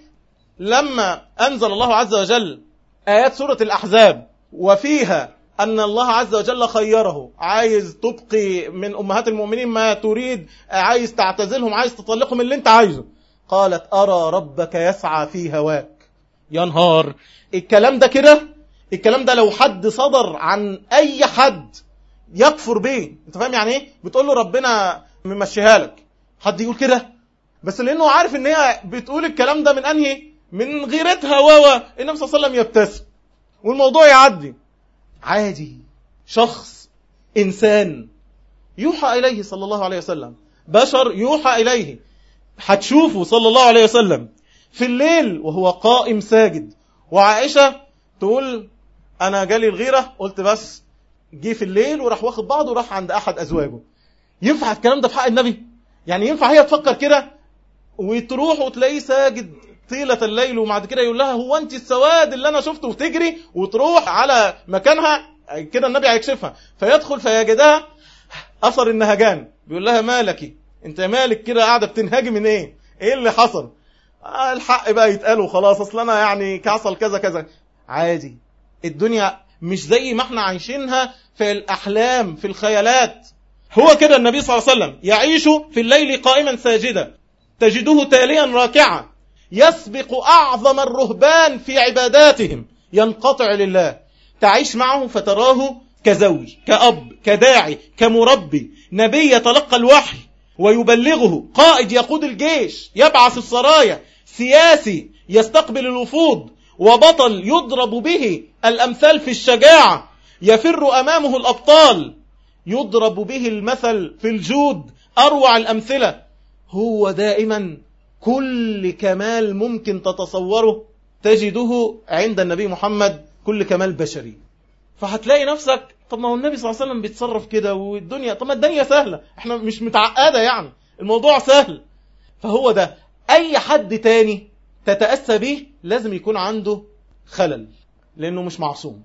لما أنزل الله عز وجل آيات سورة الأحزاب وفيها أن الله عز وجل خيره عايز تبقي من أمهات المؤمنين ما تريد عايز تعتزلهم عايز تطلقهم اللي انت عايزه قالت أرى ربك يسعى في هواك يا نهار الكلام ده كده الكلام ده لو حد صدر عن أي حد يكفر بيه انت فاهم يعني ايه بتقول له ربنا ممشيها لك حد يقول كده بس لانه عارف ان هي بتقول الكلام ده من انهي من غيرتها و النبي صلى الله عليه وسلم يبتسم والموضوع يعدي عادي شخص انسان يوحى اليه صلى الله عليه وسلم بشر يوحى اليه هتشوفه صلى الله عليه وسلم في الليل وهو قائم ساجد وعائشه تقول انا جالي الغيره قلت بس جه في الليل وراح واخد بعضه وراح عند احد ازواجه ينفع الكلام ده في حق النبي يعني ينفع هي تفكر كده وتروح وتلاقيه ساجد طيلة الليل وبعد كده يقول لها هو انت السواد اللي انا شفته وتجري وتروح على مكانها كده النبي هيكشفها فيدخل فيجدها اثر النهجان بيقول لها مالك انت مالك كده قاعده بتنهجي من ايه ايه اللي حصل آه الحق بقى يتقال وخلاص اصل انا يعني كحصل كذا كذا عادي الدنيا مش زي ما احنا عايشينها في الاحلام في الخيالات هو كده النبي صلى الله عليه وسلم يعيش في الليل قائما ساجدا تجده تاليا راكعا يسبق أعظم الرهبان في عباداتهم ينقطع لله تعيش معه فتراه كزوج كأب كداعي كمربي نبي يتلقى الوحي ويبلغه قائد يقود الجيش يبعث السرايا سياسي يستقبل الوفود وبطل يضرب به الأمثال في الشجاعة يفر أمامه الأبطال يضرب به المثل في الجود أروع الأمثلة هو دائما كل كمال ممكن تتصوره تجده عند النبي محمد كل كمال بشري فهتلاقي نفسك طب ما هو النبي صلى الله عليه وسلم بيتصرف كده والدنيا طب ما الدنيا سهلة احنا مش متعقدة يعني الموضوع سهل فهو ده اي حد تاني تتأسى به لازم يكون عنده خلل لانه مش معصوم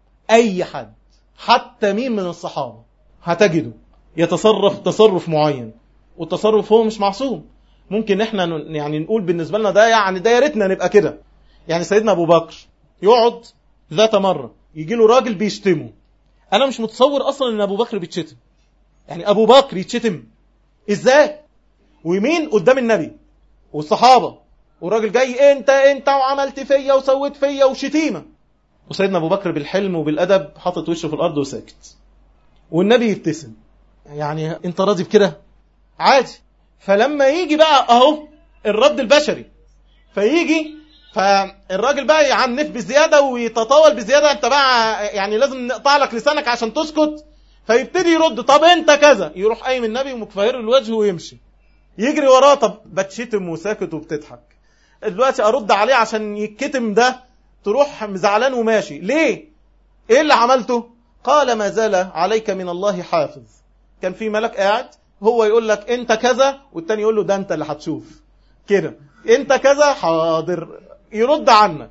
اي حد حتى مين من الصحابة هتجده يتصرف تصرف معين والتصرف هو مش معصوم ممكن احنا يعني نقول بالنسبة لنا ده يعني ده يا ريتنا نبقى كده يعني سيدنا ابو بكر يقعد ذات مرة يجي له راجل بيشتمه انا مش متصور اصلا ان ابو بكر بيتشتم يعني ابو بكر يتشتم ازاي ومين قدام النبي والصحابة والراجل جاي انت انت وعملت فيا وسويت فيا وشتيمة وسيدنا ابو بكر بالحلم وبالادب حاطط وشه في الارض وساكت والنبي يبتسم يعني انت راضي بكده عادي فلما يجي بقى اهو الرد البشري فيجي فالراجل بقى يعنف بزياده ويتطاول بزياده انت بقى يعني لازم نقطع لك لسانك عشان تسكت فيبتدي يرد طب انت كذا يروح قايم النبي ومكفهر الوجه ويمشي يجري وراه طب بتشتم وساكت وبتضحك دلوقتي ارد عليه عشان يتكتم ده تروح زعلان وماشي ليه ايه اللي عملته قال ما زال عليك من الله حافظ كان في ملك قاعد هو يقول لك انت كذا والتاني يقول له ده انت اللي هتشوف كده انت كذا حاضر يرد عنك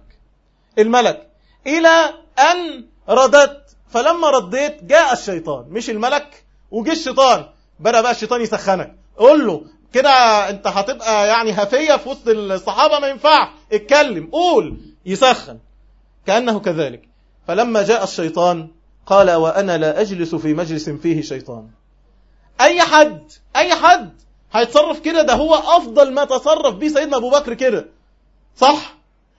الملك الى ان رددت فلما رديت جاء الشيطان مش الملك وجه الشيطان بدا بقى الشيطان يسخنك قول له كده انت هتبقى يعني هفيه في وسط الصحابه ما ينفع اتكلم قول يسخن كانه كذلك فلما جاء الشيطان قال وانا لا اجلس في مجلس فيه شيطان اي حد اي حد هيتصرف كده ده هو افضل ما تصرف بيه سيدنا ابو بكر كده صح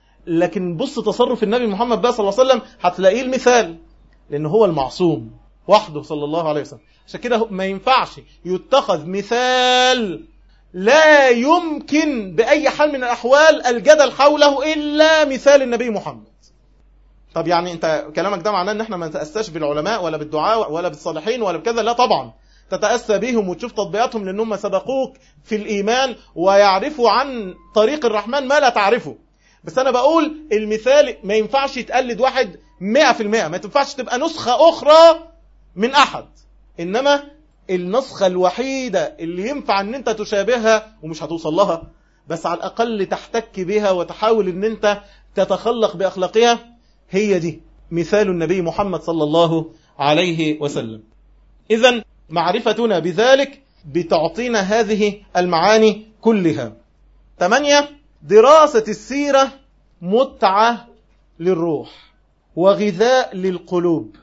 لكن بص تصرف النبي محمد بقى صلى الله عليه وسلم هتلاقيه المثال لان هو المعصوم وحده صلى الله عليه وسلم عشان كده ما ينفعش يتخذ مثال لا يمكن بأي حال من الأحوال الجدل حوله إلا مثال النبي محمد طب يعني انت كلامك ده معناه ان احنا ما نتأساش بالعلماء ولا بالدعاء ولا بالصالحين ولا بكذا لا طبعا تتأسى بهم وتشوف تطبيقاتهم لأنهم سبقوك في الإيمان ويعرفوا عن طريق الرحمن ما لا تعرفه بس أنا بقول المثال ما ينفعش يتقلد واحد مئة في المئة ما تنفعش تبقى نسخة أخرى من أحد إنما النسخة الوحيدة اللي ينفع أن أنت تشابهها ومش هتوصل لها بس على الأقل تحتك بها وتحاول أن أنت تتخلق بأخلاقها هي دي مثال النبي محمد صلى الله عليه وسلم إذا معرفتنا بذلك بتعطينا هذه المعاني كلها ثمانية دراسة السيرة متعة للروح وغذاء للقلوب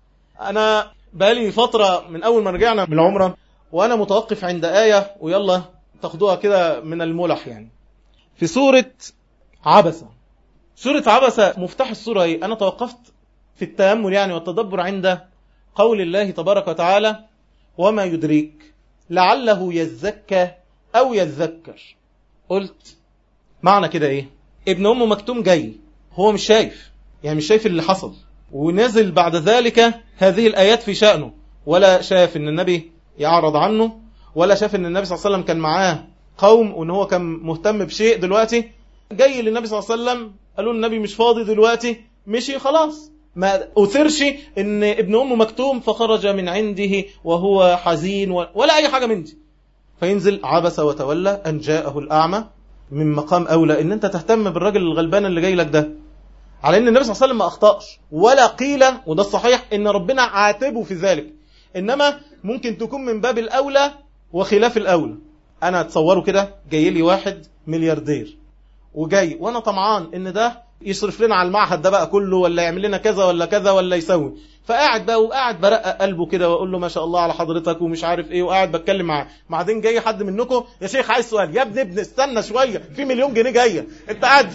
أنا بقالي فترة من أول ما رجعنا من العمرة وأنا متوقف عند آية ويلا تاخدوها كده من الملح يعني في سورة عبسة سورة عبسة مفتاح السورة ايه أنا توقفت في التأمل يعني والتدبر عند قول الله تبارك وتعالى وما يدريك لعله يزكى أو يذكر قلت معنى كده ايه ابن أم مكتوم جاي هو مش شايف يعني مش شايف اللي حصل ونزل بعد ذلك هذه الآيات في شأنه ولا شاف ان النبي يعرض عنه ولا شاف ان النبي صلى الله عليه وسلم كان معاه قوم وان هو كان مهتم بشيء دلوقتي جاي للنبي صلى الله عليه وسلم قالوا النبي مش فاضي دلوقتي مشي خلاص ما أثرش ان ابن أم مكتوم فخرج من عنده وهو حزين ولا أي حاجة من دي فينزل عبس وتولى أن جاءه الأعمى من مقام أولى ان انت تهتم بالراجل الغلبان اللي جاي لك ده على ان النبي صلى الله عليه وسلم ما اخطاش ولا قيل وده الصحيح ان ربنا عاتبه في ذلك انما ممكن تكون من باب الاولى وخلاف الاولى انا اتصوره كده جاي لي واحد ملياردير وجاي وانا طمعان ان ده يصرف لنا على المعهد ده بقى كله ولا يعمل لنا كذا ولا كذا ولا يسوي فقاعد بقى وقاعد برقق قلبه كده واقول له ما شاء الله على حضرتك ومش عارف ايه وقاعد بتكلم معاه بعدين جاي حد منكم يا شيخ عايز سؤال يا ابني ابن استنى شويه في مليون جنيه جايه انت قاعد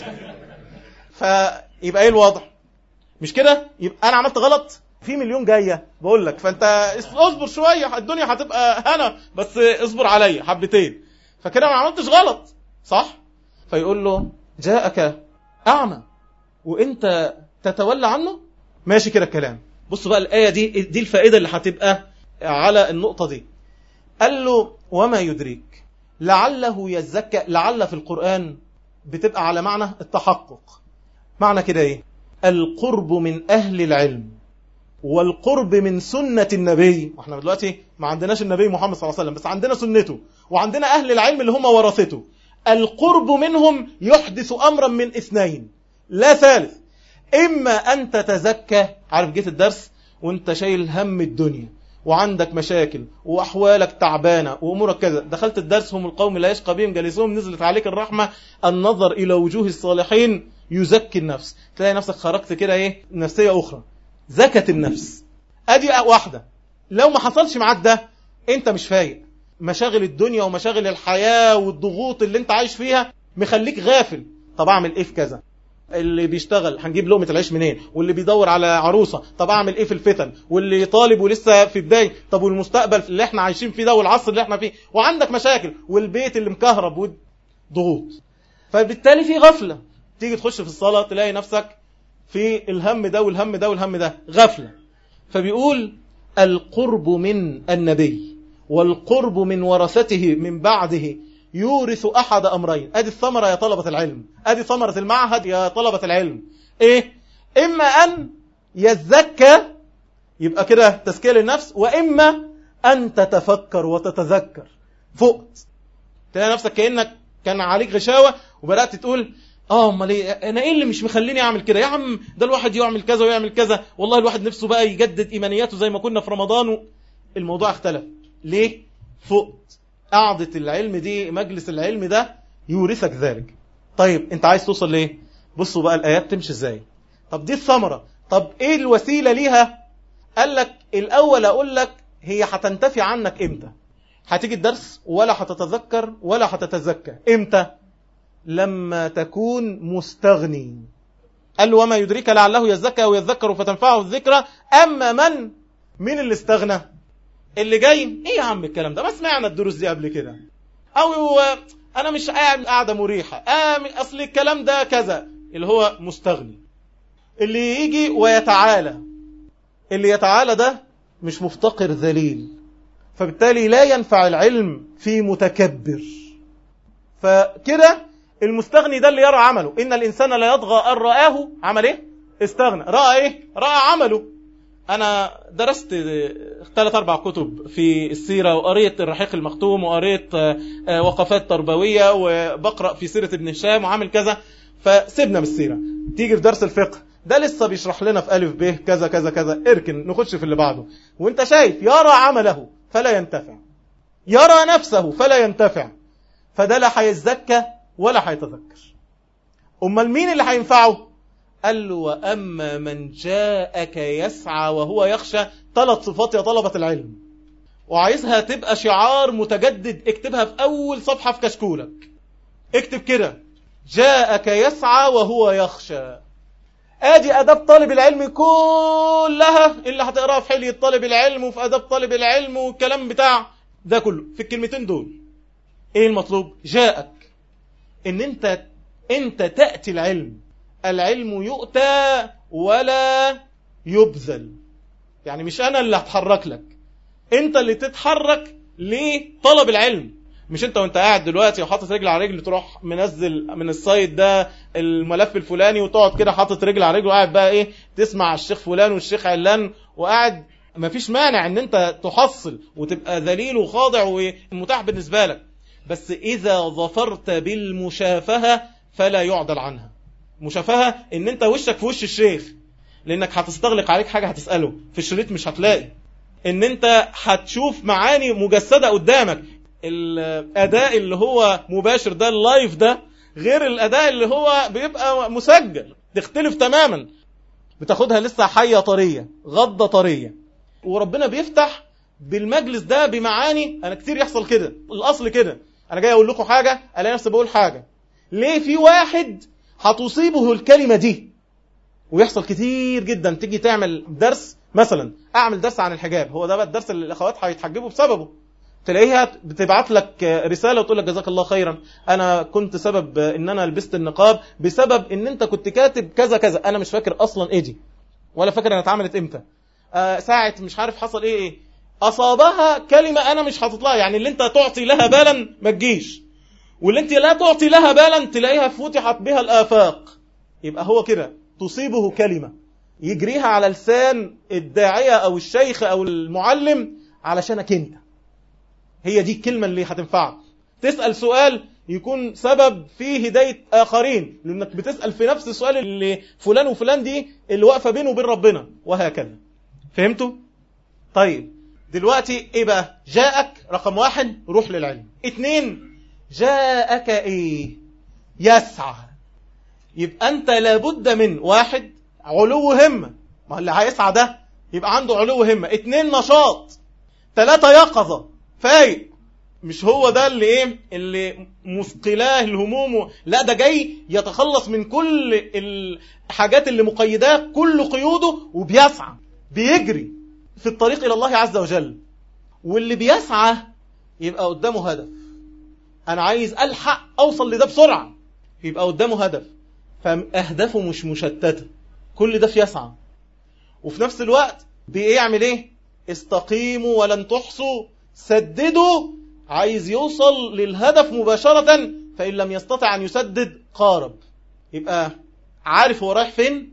فيبقى ايه الوضع مش كده يبقى انا عملت غلط في مليون جايه بقول لك فانت اصبر شويه الدنيا هتبقى هنا بس اصبر عليا حبتين فكده ما عملتش غلط صح فيقول له جاءك اعمى وانت تتولى عنه ماشي كده الكلام بص بقى الايه دي دي الفائده اللي هتبقى على النقطه دي قال له وما يدريك لعله يزكى لعل في القران بتبقى على معنى التحقق معنى كده ايه القرب من اهل العلم والقرب من سنة النبي واحنا دلوقتي ما عندناش النبي محمد صلى الله عليه وسلم بس عندنا سنته وعندنا أهل العلم اللي هم ورثته القرب منهم يحدث أمرا من اثنين لا ثالث إما أن تتزكى عارف جيت الدرس وانت شايل هم الدنيا وعندك مشاكل وأحوالك تعبانة وأمورك كذا دخلت الدرس هم القوم لا يشقى بهم جالسهم نزلت عليك الرحمة النظر إلى وجوه الصالحين يزكي النفس تلاقي نفسك خرجت كده ايه نفسية أخرى زكت النفس أدي واحدة لو ما حصلش معاك ده أنت مش فايق مشاغل الدنيا ومشاغل الحياة والضغوط اللي أنت عايش فيها مخليك غافل طب أعمل إيه في كذا اللي بيشتغل هنجيب لقمة العيش منين واللي بيدور على عروسة طب اعمل ايه في الفتن واللي طالب ولسه في بداية طب والمستقبل اللي احنا عايشين فيه ده والعصر اللي احنا فيه وعندك مشاكل والبيت اللي مكهرب وضغوط فبالتالي في غفلة تيجي تخش في الصلاة تلاقي نفسك في الهم ده والهم ده والهم ده غفلة فبيقول القرب من النبي والقرب من ورثته من بعده يورث أحد أمرين أدي الثمرة يا طلبة العلم أدي ثمرة المعهد يا طلبة العلم إيه إما أن يزكى يبقى كده تزكية للنفس وإما أن تتفكر وتتذكر فقت تلاقي نفسك كأنك كان عليك غشاوة وبدأت تقول اه امال ايه انا ايه اللي مش مخليني اعمل كده يا عم ده الواحد يعمل كذا ويعمل كذا والله الواحد نفسه بقى يجدد ايمانياته زي ما كنا في رمضان و... الموضوع اختلف ليه فقت قعدة العلم دي مجلس العلم ده يورثك ذلك طيب انت عايز توصل ليه بصوا بقى الايات تمشي ازاي طب دي الثمرة طب ايه الوسيلة ليها قال لك الاول اقول لك هي هتنتفي عنك امتى هتيجي الدرس ولا هتتذكر ولا هتتزكى امتى لما تكون مستغني قال له وما يدريك لعله يزكى او يذكر فتنفعه الذكرى اما من مين اللي استغنى اللي جاي ايه يا عم الكلام ده ما سمعنا الدروس دي قبل كده او انا مش قاعد قاعده مريحه آه اصل الكلام ده كذا اللي هو مستغني اللي يجي ويتعالى اللي يتعالى ده مش مفتقر ذليل فبالتالي لا ينفع العلم في متكبر فكده المستغني ده اللي يرى عمله إن الإنسان لا يطغى أن رآه عمل إيه؟ استغنى رأى إيه؟ رأى عمله أنا درست ثلاث أربع كتب في السيرة وقريت الرحيق المختوم وقريت وقفات تربوية وبقرأ في سيرة ابن هشام وعامل كذا فسيبنا من السيرة تيجي في درس الفقه ده لسه بيشرح لنا في ألف ب كذا كذا كذا اركن نخش في اللي بعده وانت شايف يرى عمله فلا ينتفع يرى نفسه فلا ينتفع فده لا هيزكى ولا هيتذكر امال مين اللي هينفعه قال له واما من جاءك يسعى وهو يخشى ثلاث صفات يا طلبه العلم وعايزها تبقى شعار متجدد اكتبها في اول صفحه في كشكولك اكتب كده جاءك يسعى وهو يخشى ادي اداب طالب العلم كلها اللي هتقراها في حليه طالب العلم وفي اداب طالب العلم والكلام بتاع ده كله في الكلمتين دول ايه المطلوب جاءك ان انت انت تأتي العلم العلم يؤتى ولا يبذل يعني مش انا اللي هتحرك لك انت اللي تتحرك لطلب العلم مش انت وانت قاعد دلوقتي وحاطط رجل على رجل تروح منزل من السايت ده الملف الفلاني وتقعد كده حاطط رجل على رجل وقاعد بقى ايه تسمع الشيخ فلان والشيخ علان وقاعد مفيش مانع ان انت تحصل وتبقى ذليل وخاضع ومتاح بالنسبه لك بس إذا ظفرت بالمشافهة فلا يعدل عنها مشافهة إن أنت وشك في وش الشيخ لأنك هتستغلق عليك حاجة هتسأله في الشريط مش هتلاقي إن أنت هتشوف معاني مجسدة قدامك الأداء اللي هو مباشر ده اللايف ده غير الأداء اللي هو بيبقى مسجل تختلف تماما بتاخدها لسه حية طرية غضة طرية وربنا بيفتح بالمجلس ده بمعاني أنا كتير يحصل كده الأصل كده انا جاي اقول لكم حاجة الاقي نفسي بقول حاجة ليه في واحد هتصيبه الكلمة دي ويحصل كتير جدا تيجي تعمل درس مثلا اعمل درس عن الحجاب هو ده بقى الدرس اللي الاخوات هيتحجبوا بسببه تلاقيها بتبعت لك رسالة وتقول لك جزاك الله خيرا انا كنت سبب ان انا لبست النقاب بسبب ان انت كنت كاتب كذا كذا انا مش فاكر اصلا ايه دي ولا فاكر انها اتعملت امتى آه ساعة مش عارف حصل ايه ايه أصابها كلمة أنا مش هتطلع يعني اللي أنت تعطي لها بالا ما تجيش واللي أنت لا تعطي لها بالا تلاقيها فتحت بها الآفاق يبقى هو كده تصيبه كلمة يجريها على لسان الداعية أو الشيخ أو المعلم علشانك أنت هي دي الكلمة اللي هتنفعك تسأل سؤال يكون سبب في هداية آخرين لأنك بتسأل في نفس السؤال اللي فلان وفلان دي اللي واقفة بينه وبين ربنا وهكذا فهمتوا؟ طيب دلوقتي ايه بقى جاءك رقم واحد روح للعلم اتنين جاءك ايه يسعى يبقى انت لابد من واحد علو همة ما اللي هيسعى ده يبقى عنده علو همة اتنين نشاط تلاتة يقظة فايق مش هو ده اللي ايه اللي مثقلاه الهموم لا ده جاي يتخلص من كل الحاجات اللي مقيداه كل قيوده وبيسعى بيجري في الطريق الى الله عز وجل واللي بيسعى يبقى قدامه هدف انا عايز الحق اوصل لده بسرعه يبقى قدامه هدف فاهدافه مش مشتته كل ده في يسعى وفي نفس الوقت بيعمل ايه استقيموا ولن تحصوا سددوا عايز يوصل للهدف مباشرة فإن لم يستطع أن يسدد قارب يبقى عارف هو رايح فين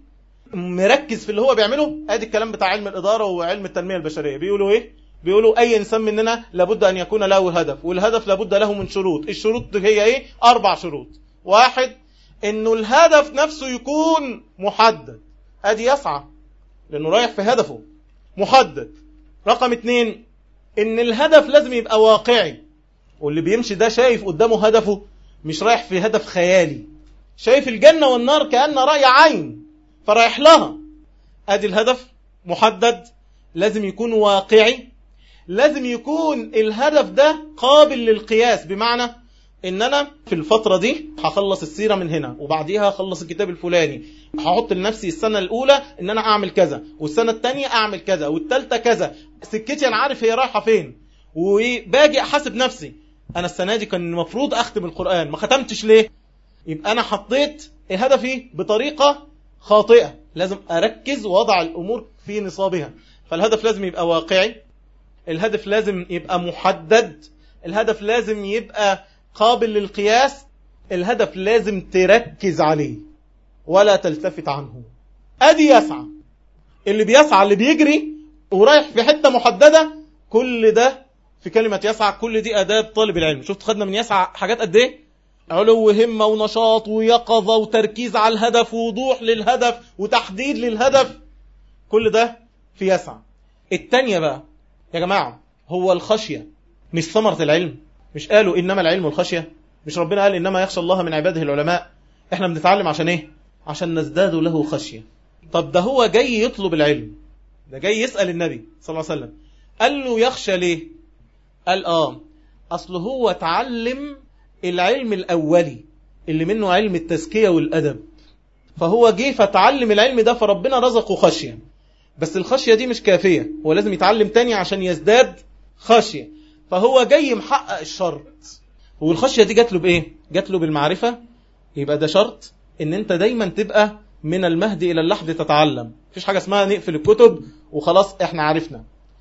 مركز في اللي هو بيعمله ادي الكلام بتاع علم الإدارة وعلم التنمية البشرية بيقولوا ايه بيقولوا أي إنسان مننا لابد أن يكون له هدف والهدف لابد له من شروط الشروط هي ايه أربع شروط واحد إنه الهدف نفسه يكون محدد ادي يسعى لأنه رايح في هدفه محدد رقم اتنين ان الهدف لازم يبقى واقعي واللي بيمشي ده شايف قدامه هدفه مش رايح في هدف خيالي شايف الجنة والنار كأن رأي عين فرايح لها ادي الهدف محدد لازم يكون واقعي لازم يكون الهدف ده قابل للقياس بمعنى ان انا في الفترة دي هخلص السيرة من هنا وبعديها هخلص الكتاب الفلاني هحط لنفسي السنة الاولى ان انا اعمل كذا والسنة التانية اعمل كذا والتالتة كذا سكتي انا عارف هي رايحة فين وباجي احاسب نفسي انا السنة دي كان المفروض اختم القرآن ما ختمتش ليه يبقى انا حطيت هدفي بطريقة خاطئة لازم اركز واضع الامور في نصابها فالهدف لازم يبقى واقعي الهدف لازم يبقى محدد الهدف لازم يبقى قابل للقياس الهدف لازم تركز عليه ولا تلتفت عنه ادي يسعى اللي بيسعى اللي بيجري ورايح في حتة محددة كل ده في كلمة يسعى كل دي أداة طالب العلم شفت خدنا من يسعى حاجات قد ايه علو همة ونشاط ويقظة وتركيز على الهدف ووضوح للهدف وتحديد للهدف كل ده في يسعى التانية بقى يا جماعة هو الخشية مش ثمرة العلم مش قالوا إنما العلم الخشية مش ربنا قال إنما يخشى الله من عباده العلماء احنا بنتعلم عشان ايه عشان نزداد له خشية طب ده هو جاي يطلب العلم ده جاي يسأل النبي صلى الله عليه وسلم قال له يخشى ليه قال آه أصل هو تعلم العلم الأولي اللي منه علم التزكية والأدب فهو جه فتعلم العلم ده فربنا رزقه خشية بس الخشية دي مش كافية هو لازم يتعلم تاني عشان يزداد خشية فهو جاي محقق الشرط والخشية دي جات له بإيه جات له بالمعرفة يبقى ده شرط ان انت دايما تبقى من المهد الى اللحد تتعلم مفيش حاجة اسمها نقفل الكتب وخلاص احنا عرفنا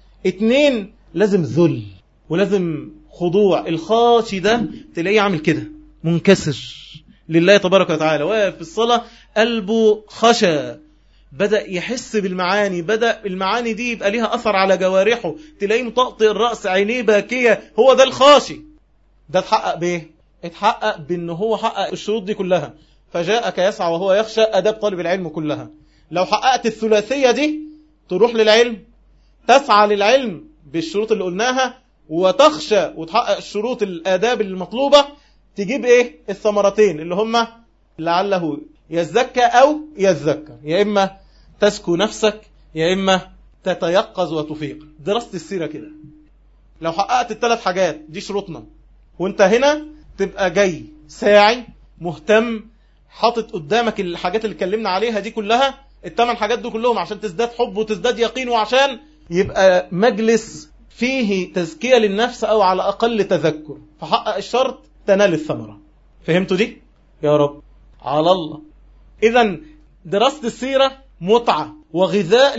اتنين لازم ذل ولازم خضوع الخاشي ده تلاقيه عامل كده منكسر لله تبارك وتعالى واقف في الصلاة قلبه خشى بدأ يحس بالمعاني بدأ المعاني دي يبقى ليها أثر على جوارحه تلاقيه مطقطق الرأس عينيه باكية هو ده الخاشي ده اتحقق بايه اتحقق بان هو حقق الشروط دي كلها فجاءك يسعى وهو يخشى أداب طالب العلم كلها لو حققت الثلاثية دي تروح للعلم تسعى للعلم بالشروط اللي قلناها وتخشى وتحقق الشروط الآداب المطلوبة تجيب ايه الثمرتين اللي هما لعله يزكى أو يزكى يا إما تزكو نفسك يا إما تتيقظ وتفيق دراسة السيرة كده لو حققت الثلاث حاجات دي شروطنا وانت هنا تبقى جاي ساعي مهتم حاطط قدامك الحاجات اللي اتكلمنا عليها دي كلها الثمان حاجات دول كلهم عشان تزداد حب وتزداد يقين وعشان يبقى مجلس فيه تزكية للنفس أو على أقل تذكر فحقق الشرط تنال الثمرة فهمتوا دي؟ يا رب على الله إذا دراسة السيرة متعة وغذاء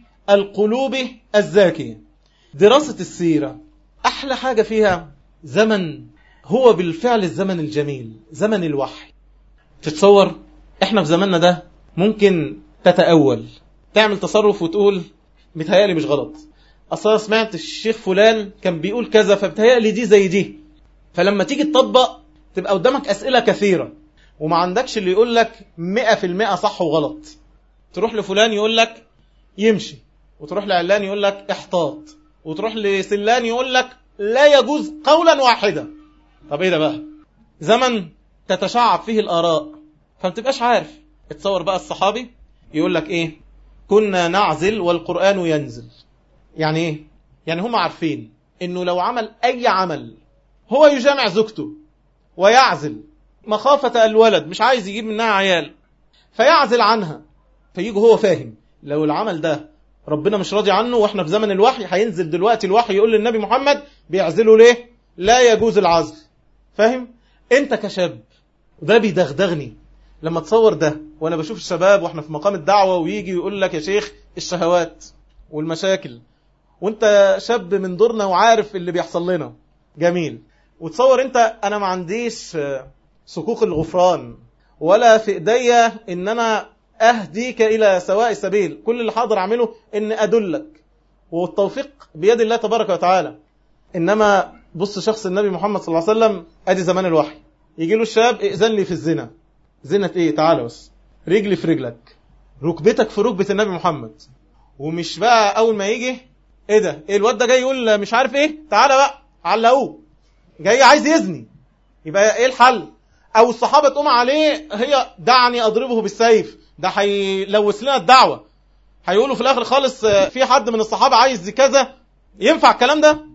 للقلوب الزاكية دراسة السيرة أحلى حاجة فيها زمن هو بالفعل الزمن الجميل زمن الوحي تتصور احنا في زماننا ده ممكن تتأول تعمل تصرف وتقول متهيألي مش غلط اصلا سمعت الشيخ فلان كان بيقول كذا فبتهيألي دي زي دي فلما تيجي تطبق تبقى قدامك اسئله كثيره وما عندكش اللي يقول لك 100% صح وغلط تروح لفلان يقول لك يمشي وتروح لعلان يقول لك احتاط وتروح لسلان يقول لك لا يجوز قولا واحدا طب ايه ده بقى زمن تتشعب فيه الاراء فما تبقاش عارف اتصور بقى الصحابي يقول لك ايه كنا نعزل والقرآن ينزل يعني ايه يعني هم عارفين انه لو عمل اي عمل هو يجامع زوجته ويعزل مخافة الولد مش عايز يجيب منها عيال فيعزل عنها فيجي هو فاهم لو العمل ده ربنا مش راضي عنه واحنا في زمن الوحي هينزل دلوقتي الوحي يقول للنبي محمد بيعزله ليه لا يجوز العزل فاهم انت كشاب ده بيدغدغني لما تصور ده وانا بشوف الشباب واحنا في مقام الدعوة ويجي يقول لك يا شيخ الشهوات والمشاكل وانت شاب من دورنا وعارف اللي بيحصل لنا جميل وتصور انت انا ما عنديش سكوك الغفران ولا في ايديا ان انا اهديك الى سواء السبيل كل اللي حاضر اعمله ان ادلك والتوفيق بيد الله تبارك وتعالى انما بص شخص النبي محمد صلى الله عليه وسلم ادي زمان الوحي يجي له الشاب ائذن لي في الزنا زنا ايه تعالى بس رجلي في رجلك ركبتك في ركبة النبي محمد ومش بقى اول ما يجي ايه ده ايه الواد ده جاي يقول مش عارف ايه تعالى بقى علقوه جاي عايز يزني يبقى ايه الحل او الصحابه تقوم عليه هي دعني اضربه بالسيف ده هيلوث لنا الدعوه هيقولوا في الاخر خالص في حد من الصحابه عايز كذا ينفع الكلام ده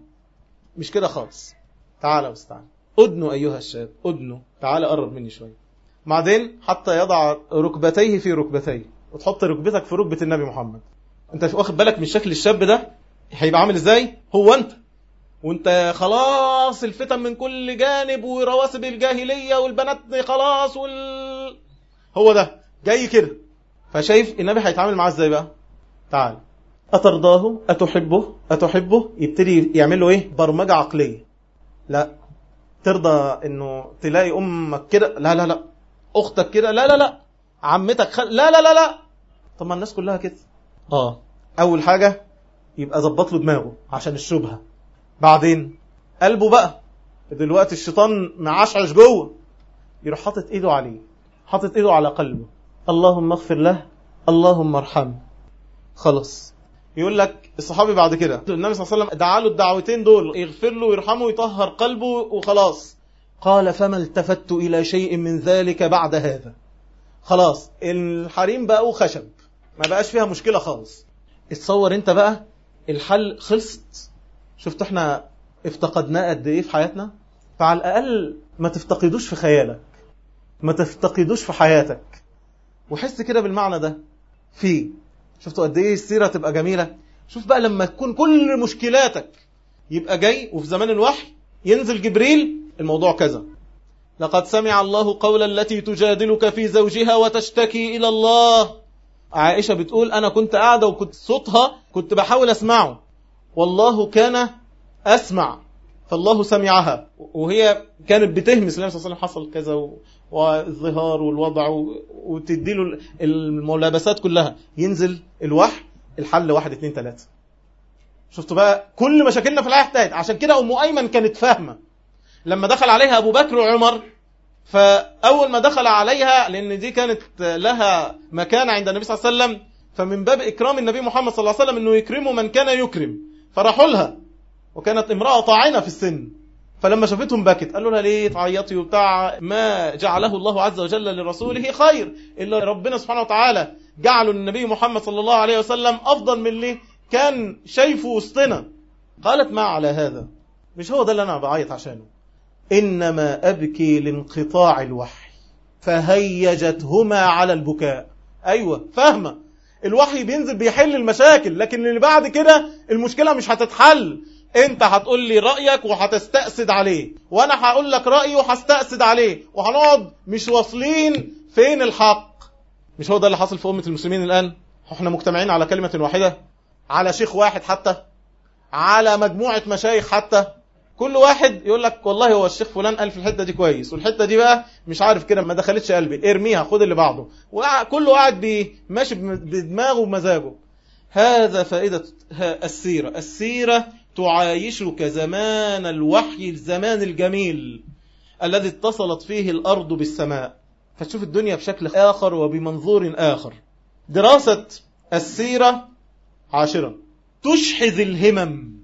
مش كده خالص تعالى بس تعالى ادنوا ايها الشاب ادنوا تعالى قرب مني شويه بعدين حتى يضع ركبتيه في ركبتيه وتحط ركبتك في ركبه النبي محمد انت واخد بالك من شكل الشاب ده هيبقى عامل ازاي هو انت وانت خلاص الفتن من كل جانب ورواسب الجاهليه والبنات خلاص وال هو ده جاي كده فشايف النبي هيتعامل معاه ازاي بقى تعال اترضاه اتحبه اتحبه يبتدي يعمل له ايه برمجه عقليه لا ترضى انه تلاقي امك كده لا لا لا اختك كده لا لا لا عمتك خل... لا لا لا لا طب ما الناس كلها كده اه اول حاجه يبقى ظبط له دماغه عشان الشبهه بعدين قلبه بقى دلوقتي الشيطان معشعش جوه يروح حاطط ايده عليه حاطط ايده على قلبه اللهم اغفر له اللهم ارحمه خلاص يقول لك الصحابي بعد كده النبي صلى الله عليه وسلم دعا له الدعوتين دول يغفر له ويرحمه ويطهر قلبه وخلاص قال فما التفت الى شيء من ذلك بعد هذا خلاص الحريم بقوا خشب ما بقاش فيها مشكله خالص اتصور انت بقى الحل خلصت شفت احنا افتقدناه قد ايه في حياتنا فعلى الاقل ما تفتقدوش في خيالك ما تفتقدوش في حياتك وحس كده بالمعنى ده في شفتوا قد ايه السيره تبقى جميله شوف بقى لما تكون كل مشكلاتك يبقى جاي وفي زمان الوحي ينزل جبريل الموضوع كذا لقد سمع الله قول التي تجادلك في زوجها وتشتكي الى الله عائشه بتقول انا كنت قاعده وكنت صوتها كنت بحاول اسمعه والله كان أسمع فالله سمعها وهي كانت بتهمس النبي صلى الله عليه وسلم حصل كذا والظهار والوضع وتدي له الملابسات كلها ينزل الوحي الحل واحد اتنين تلاتة شفتوا بقى كل مشاكلنا في الحياة انتهت عشان كده أم أيمن كانت فاهمة لما دخل عليها أبو بكر وعمر فأول ما دخل عليها لأن دي كانت لها مكانة عند النبي صلى الله عليه وسلم فمن باب إكرام النبي محمد صلى الله عليه وسلم أنه يكرمه من كان يكرم فراحوا لها وكانت امرأة طاعنة في السن فلما شافتهم بكت قالوا لها ليه تعيطي وبتاع ما جعله الله عز وجل لرسوله خير إلا ربنا سبحانه وتعالى جعله النبي محمد صلى الله عليه وسلم أفضل من اللي كان شايفه وسطنا قالت ما على هذا مش هو ده اللي أنا بعيط عشانه إنما أبكي لانقطاع الوحي فهيجتهما على البكاء أيوة فاهمة الوحي بينزل بيحل المشاكل لكن اللي بعد كده المشكلة مش هتتحل انت هتقول لي رأيك وهتستأسد عليه وانا هقول لك رأيي وهستأسد عليه وهنقعد مش واصلين فين الحق مش هو ده اللي حصل في أمة المسلمين الآن احنا مجتمعين على كلمة واحدة على شيخ واحد حتى على مجموعة مشايخ حتى كل واحد يقول لك والله هو الشيخ فلان قال في الحته دي كويس والحته دي بقى مش عارف كده ما دخلتش قلبي ارميها خد اللي بعده وكله قاعد بي ماشي بدماغه ومزاجه هذا فائدة السيرة السيرة تعايشك زمان الوحي الزمان الجميل الذي اتصلت فيه الأرض بالسماء فتشوف الدنيا بشكل آخر وبمنظور آخر دراسة السيرة عاشرا تشحذ الهمم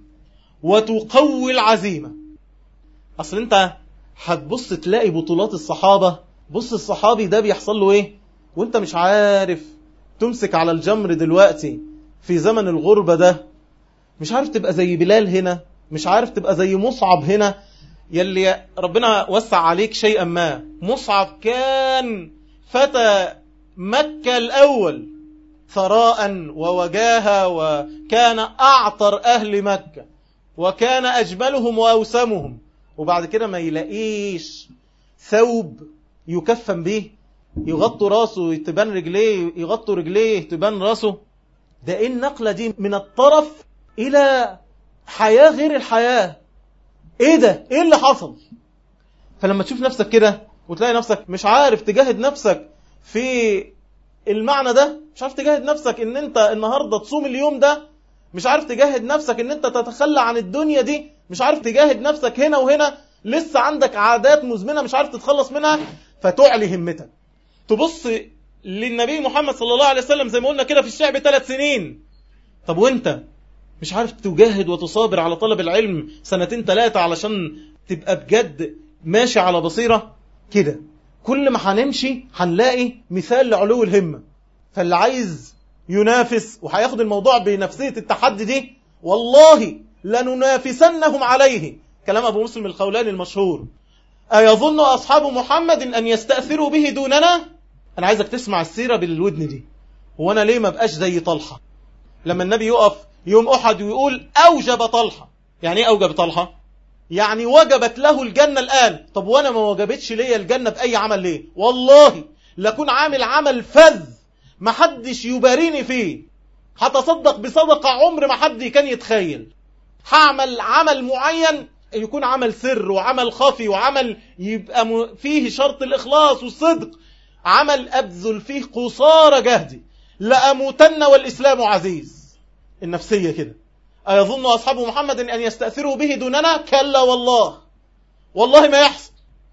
وتقوي العزيمة أصل أنت هتبص تلاقي بطولات الصحابة بص الصحابي ده بيحصل له إيه وأنت مش عارف تمسك على الجمر دلوقتي في زمن الغربة ده مش عارف تبقى زي بلال هنا مش عارف تبقى زي مصعب هنا يلي ربنا وسع عليك شيئا ما مصعب كان فتى مكة الأول ثراء ووجاهة وكان أعطر أهل مكة وكان أجملهم وأوسمهم وبعد كده ما يلاقيش ثوب يكفن به يغطوا راسه تبان رجليه يغطوا رجليه تبان راسه ده ايه النقلة دي من الطرف إلى حياة غير الحياة ايه ده ايه اللي حصل فلما تشوف نفسك كده وتلاقي نفسك مش عارف تجاهد نفسك في المعنى ده مش عارف تجاهد نفسك ان انت النهاردة تصوم اليوم ده مش عارف تجاهد نفسك ان انت تتخلى عن الدنيا دي مش عارف تجاهد نفسك هنا وهنا لسه عندك عادات مزمنة مش عارف تتخلص منها فتعلي همتك تبص للنبي محمد صلى الله عليه وسلم زي ما قلنا كده في الشعب ثلاث سنين طب وانت مش عارف تجاهد وتصابر على طلب العلم سنتين ثلاثة علشان تبقى بجد ماشي على بصيرة كده كل ما هنمشي هنلاقي مثال لعلو الهمة فاللي عايز ينافس وهياخد الموضوع بنفسية التحدي دي والله لننافسنهم عليه كلام أبو مسلم الخولاني المشهور أيظن أصحاب محمد أن يستأثروا به دوننا أنا عايزك تسمع السيرة بالودن دي هو أنا ليه ما بقاش زي طلحة لما النبي يقف يوم أحد ويقول أوجب طلحة يعني إيه أوجب طلحة يعني وجبت له الجنة الآن طب وأنا ما وجبتش ليا الجنة بأي عمل ليه والله لكون عامل عمل فذ ما حدش يباريني فيه هتصدق بصدقة عمر ما حد كان يتخيل هعمل عمل معين يكون عمل سر وعمل خفي وعمل يبقى فيه شرط الإخلاص والصدق عمل أبذل فيه قصارى جهدي لأموتن والإسلام عزيز النفسية كده أيظن أصحاب محمد أن يستأثروا به دوننا كلا والله والله ما يحصل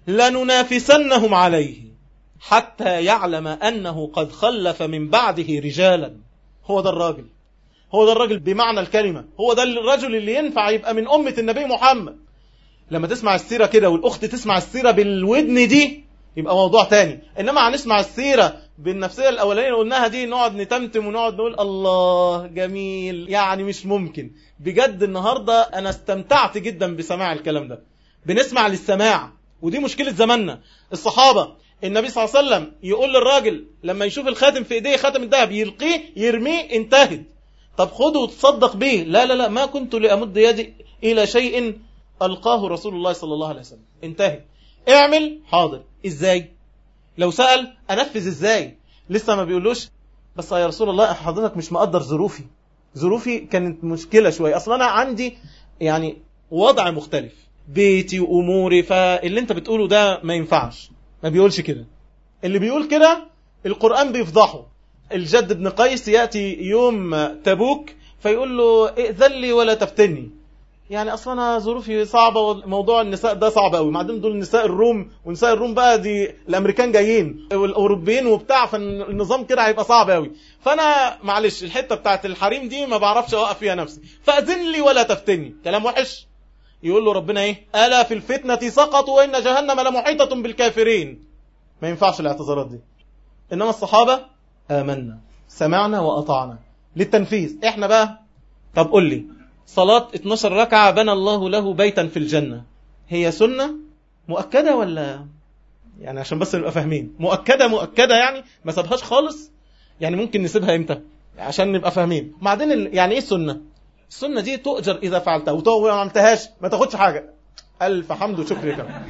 لننافسنهم عليه حتى يعلم أنه قد خلف من بعده رجالا هو ده الراجل هو ده الراجل بمعنى الكلمة هو ده الرجل اللي ينفع يبقى من أمة النبي محمد لما تسمع السيرة كده والأخت تسمع السيرة بالودن دي يبقى موضوع تاني إنما هنسمع السيرة بالنفسية الأولانية اللي قلناها دي نقعد نتمتم ونقعد نقول الله جميل يعني مش ممكن بجد النهاردة أنا استمتعت جدا بسماع الكلام ده بنسمع للسماع ودي مشكلة زماننا الصحابة النبي صلى الله عليه وسلم يقول للراجل لما يشوف الخاتم في ايديه خاتم الذهب يلقيه يرميه انتهت طب خده وتصدق به لا لا لا ما كنت لأمد يدي إلى شيء ألقاه رسول الله صلى الله عليه وسلم انتهت اعمل حاضر ازاي لو سأل أنفذ ازاي لسه ما بيقولوش بس يا رسول الله حضرتك مش مقدر ظروفي ظروفي كانت مشكلة شوية أصلا أنا عندي يعني وضع مختلف بيتي وأموري فاللي انت بتقوله ده ما ينفعش ما بيقولش كده اللي بيقول كده القرآن بيفضحه الجد بن قيس يأتي يوم تبوك فيقول له ائذن لي ولا تفتني يعني اصلا انا ظروفي صعبه وموضوع النساء ده صعب قوي بعدين دول نساء الروم ونساء الروم بقى دي الامريكان جايين والاوروبيين وبتاع فالنظام كده هيبقى صعب قوي فانا معلش الحته بتاعت الحريم دي ما بعرفش اوقف فيها نفسي فاذن لي ولا تفتني كلام وحش يقول له ربنا ايه الا في الفتنه سقطوا وان جهنم لمحيطه بالكافرين ما ينفعش الاعتذارات دي انما الصحابه امنا سمعنا واطعنا للتنفيذ احنا بقى طب قول لي صلاة 12 ركعة بنى الله له بيتا في الجنة هي سنة مؤكدة ولا يعني عشان بس نبقى فاهمين مؤكدة مؤكدة يعني ما سابهاش خالص يعني ممكن نسيبها امتى عشان نبقى فاهمين بعدين يعني ايه السنة السنة دي تؤجر إذا فعلتها وتو ما عملتهاش ما تاخدش حاجة ألف حمد وشكر كمان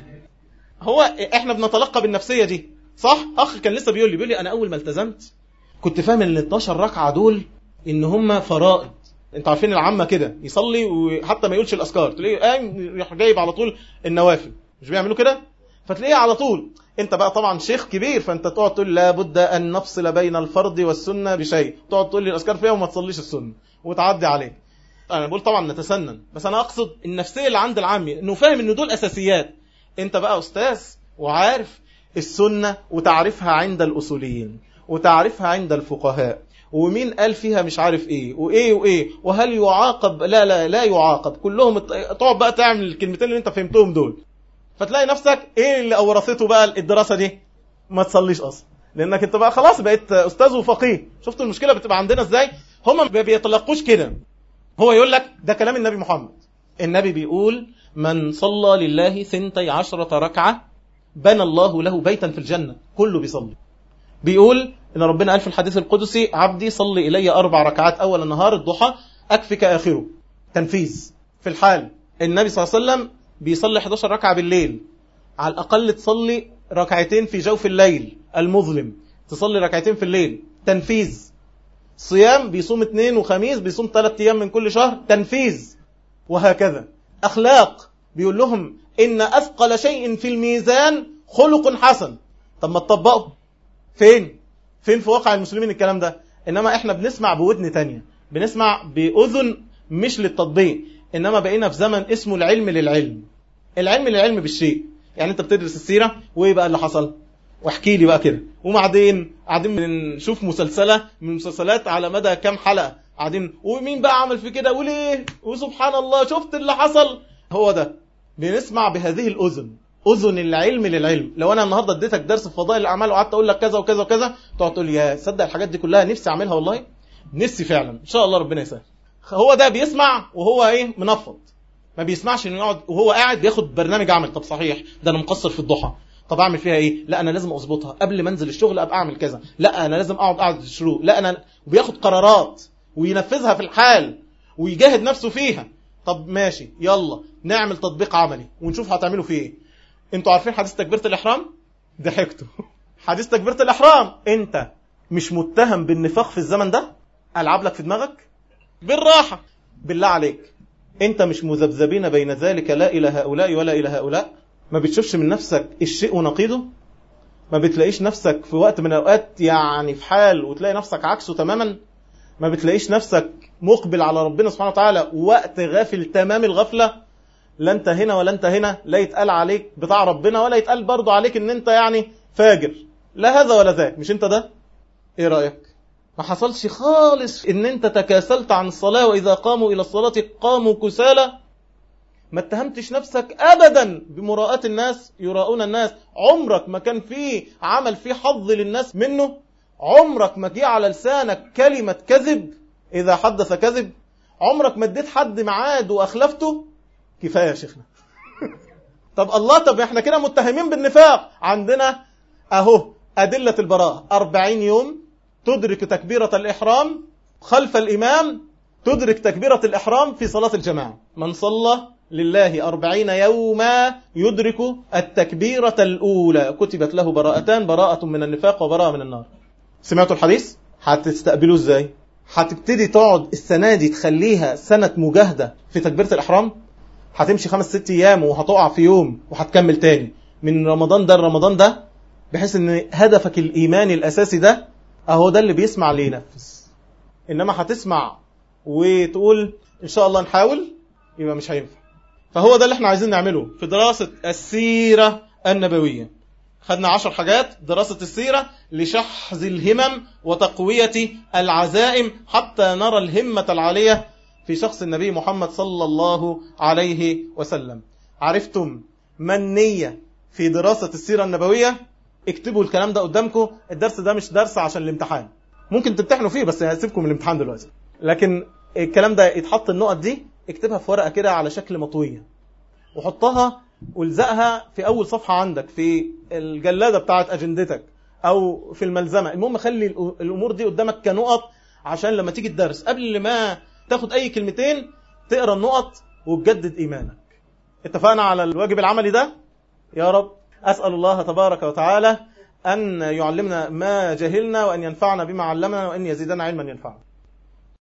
هو احنا بنتلقى بالنفسية دي صح أخ كان لسه بيقول لي بيقول لي أنا أول ما التزمت كنت فاهم ان ال 12 ركعة دول إن هم فرائض انتوا عارفين العامة كده يصلي وحتى ما يقولش الأذكار تلاقيه قايم يروح جايب على طول النوافل مش بيعملوا كده فتلاقيه على طول انت بقى طبعا شيخ كبير فانت تقعد تقول لابد ان نفصل بين الفرض والسنه بشيء تقعد تقول لي الاذكار فيها وما تصليش السنه وتعدي عليك انا بقول طبعا نتسنن بس انا اقصد النفسيه اللي عند العامي انه فاهم ان دول اساسيات انت بقى استاذ وعارف السنه وتعرفها عند الاصوليين وتعرفها عند الفقهاء ومين قال فيها مش عارف ايه وايه وايه وهل يعاقب لا لا لا يعاقب كلهم تقعد بقى تعمل الكلمتين اللي انت فهمتهم دول فتلاقي نفسك ايه اللي اورثته بقى الدراسه دي ما تصليش اصلا لانك انت بقى خلاص بقيت استاذ وفقيه شفت المشكله بتبقى عندنا ازاي هم ما بيتلقوش كده هو يقول لك ده كلام النبي محمد النبي بيقول من صلى لله ثنتي عشرة ركعة بنى الله له بيتا في الجنة كله بيصلي بيقول ان ربنا قال في الحديث القدسي عبدي صلي الي اربع ركعات اول النهار الضحى اكفك اخره تنفيذ في الحال النبي صلى الله عليه وسلم بيصلي 11 ركعة بالليل على الأقل تصلي ركعتين في جوف الليل المظلم تصلي ركعتين في الليل تنفيذ صيام بيصوم اثنين وخميس بيصوم ثلاث أيام من كل شهر تنفيذ وهكذا أخلاق بيقول لهم إن أثقل شيء في الميزان خلق حسن طب ما تطبقه فين فين في واقع المسلمين الكلام ده إنما إحنا بنسمع بودن تانية بنسمع بأذن مش للتطبيق انما بقينا في زمن اسمه العلم للعلم العلم للعلم بالشيء يعني انت بتدرس السيره وايه بقى اللي حصل واحكي لي بقى كده وبعدين قاعدين بنشوف مسلسله من المسلسلات على مدى كام حلقه قاعدين ومين بقى عمل في كده وليه وسبحان الله شفت اللي حصل هو ده بنسمع بهذه الاذن اذن العلم للعلم لو انا النهارده اديتك درس في فضائل الاعمال وقعدت اقول لك كذا وكذا وكذا تقعد تقول يا صدق الحاجات دي كلها نفسي اعملها والله نفسي فعلا ان شاء الله ربنا يسهل هو ده بيسمع وهو ايه منفض ما بيسمعش انه يقعد وهو قاعد بياخد برنامج عمل طب صحيح ده انا مقصر في الضحى طب اعمل فيها ايه لا انا لازم اظبطها قبل ما انزل الشغل ابقى اعمل كذا لا انا لازم اقعد قعده الشروق لا انا وبياخد قرارات وينفذها في الحال ويجاهد نفسه فيها طب ماشي يلا نعمل تطبيق عملي ونشوف هتعملوا فيه ايه انتوا عارفين حديث تكبيره الاحرام ضحكتوا حديث تكبيره الاحرام انت مش متهم بالنفاق في الزمن ده العب لك في دماغك بالراحة بالله عليك انت مش مذبذبين بين ذلك لا إلى هؤلاء ولا إلى هؤلاء ما بتشوفش من نفسك الشيء ونقيضه ما بتلاقيش نفسك في وقت من الأوقات يعني في حال وتلاقي نفسك عكسه تماما ما بتلاقيش نفسك مقبل على ربنا سبحانه وتعالى وقت غافل تمام الغفلة لا انت هنا ولا انت هنا لا يتقال عليك بتاع ربنا ولا يتقال برضه عليك ان انت يعني فاجر لا هذا ولا ذاك مش انت ده ايه رأيك ما حصلش خالص ان انت تكاسلت عن الصلاة واذا قاموا الى الصلاة قاموا كسالى ما اتهمتش نفسك ابدا بمراءة الناس يراؤون الناس عمرك ما كان فيه عمل فيه حظ للناس منه عمرك ما جه على لسانك كلمة كذب اذا حدث كذب عمرك ما اديت حد ميعاد واخلفته كفاية يا شيخنا طب الله طب احنا كده متهمين بالنفاق عندنا اهو أدلة البراءة أربعين يوم تدرك تكبيرة الإحرام خلف الإمام تدرك تكبيرة الإحرام في صلاة الجماعة من صلى لله أربعين يوما يدرك التكبيرة الأولى كتبت له براءتان براءة من النفاق وبراءة من النار سمعتوا الحديث؟ هتستقبلوه ازاي؟ هتبتدي تقعد السنة دي تخليها سنة مجاهدة في تكبيرة الإحرام هتمشي خمس ست أيام وهتقع في يوم وهتكمل تاني من رمضان ده لرمضان ده بحيث ان هدفك الإيماني الأساسي ده اهو ده اللي بيسمع اللي ينفذ انما هتسمع وتقول ان شاء الله نحاول يبقى مش هينفع فهو ده اللي احنا عايزين نعمله في دراسة السيرة النبوية خدنا عشر حاجات دراسة السيرة لشحذ الهمم وتقوية العزائم حتى نرى الهمة العالية في شخص النبي محمد صلى الله عليه وسلم عرفتم ما النية في دراسة السيرة النبوية اكتبوا الكلام ده قدامكم الدرس ده مش درس عشان الامتحان ممكن تمتحنوا فيه بس هسيبكم من الامتحان دلوقتي لكن الكلام ده يتحط النقط دي اكتبها في ورقة كده على شكل مطوية وحطها والزقها في أول صفحة عندك في الجلادة بتاعت أجندتك أو في الملزمة المهم خلي الأمور دي قدامك كنقط عشان لما تيجي الدرس قبل ما تاخد أي كلمتين تقرأ النقط وتجدد إيمانك اتفقنا على الواجب العملي ده يا رب أسأل الله تبارك وتعالى أن يعلمنا ما جهلنا وأن ينفعنا بما علمنا وأن يزيدنا علما ينفعنا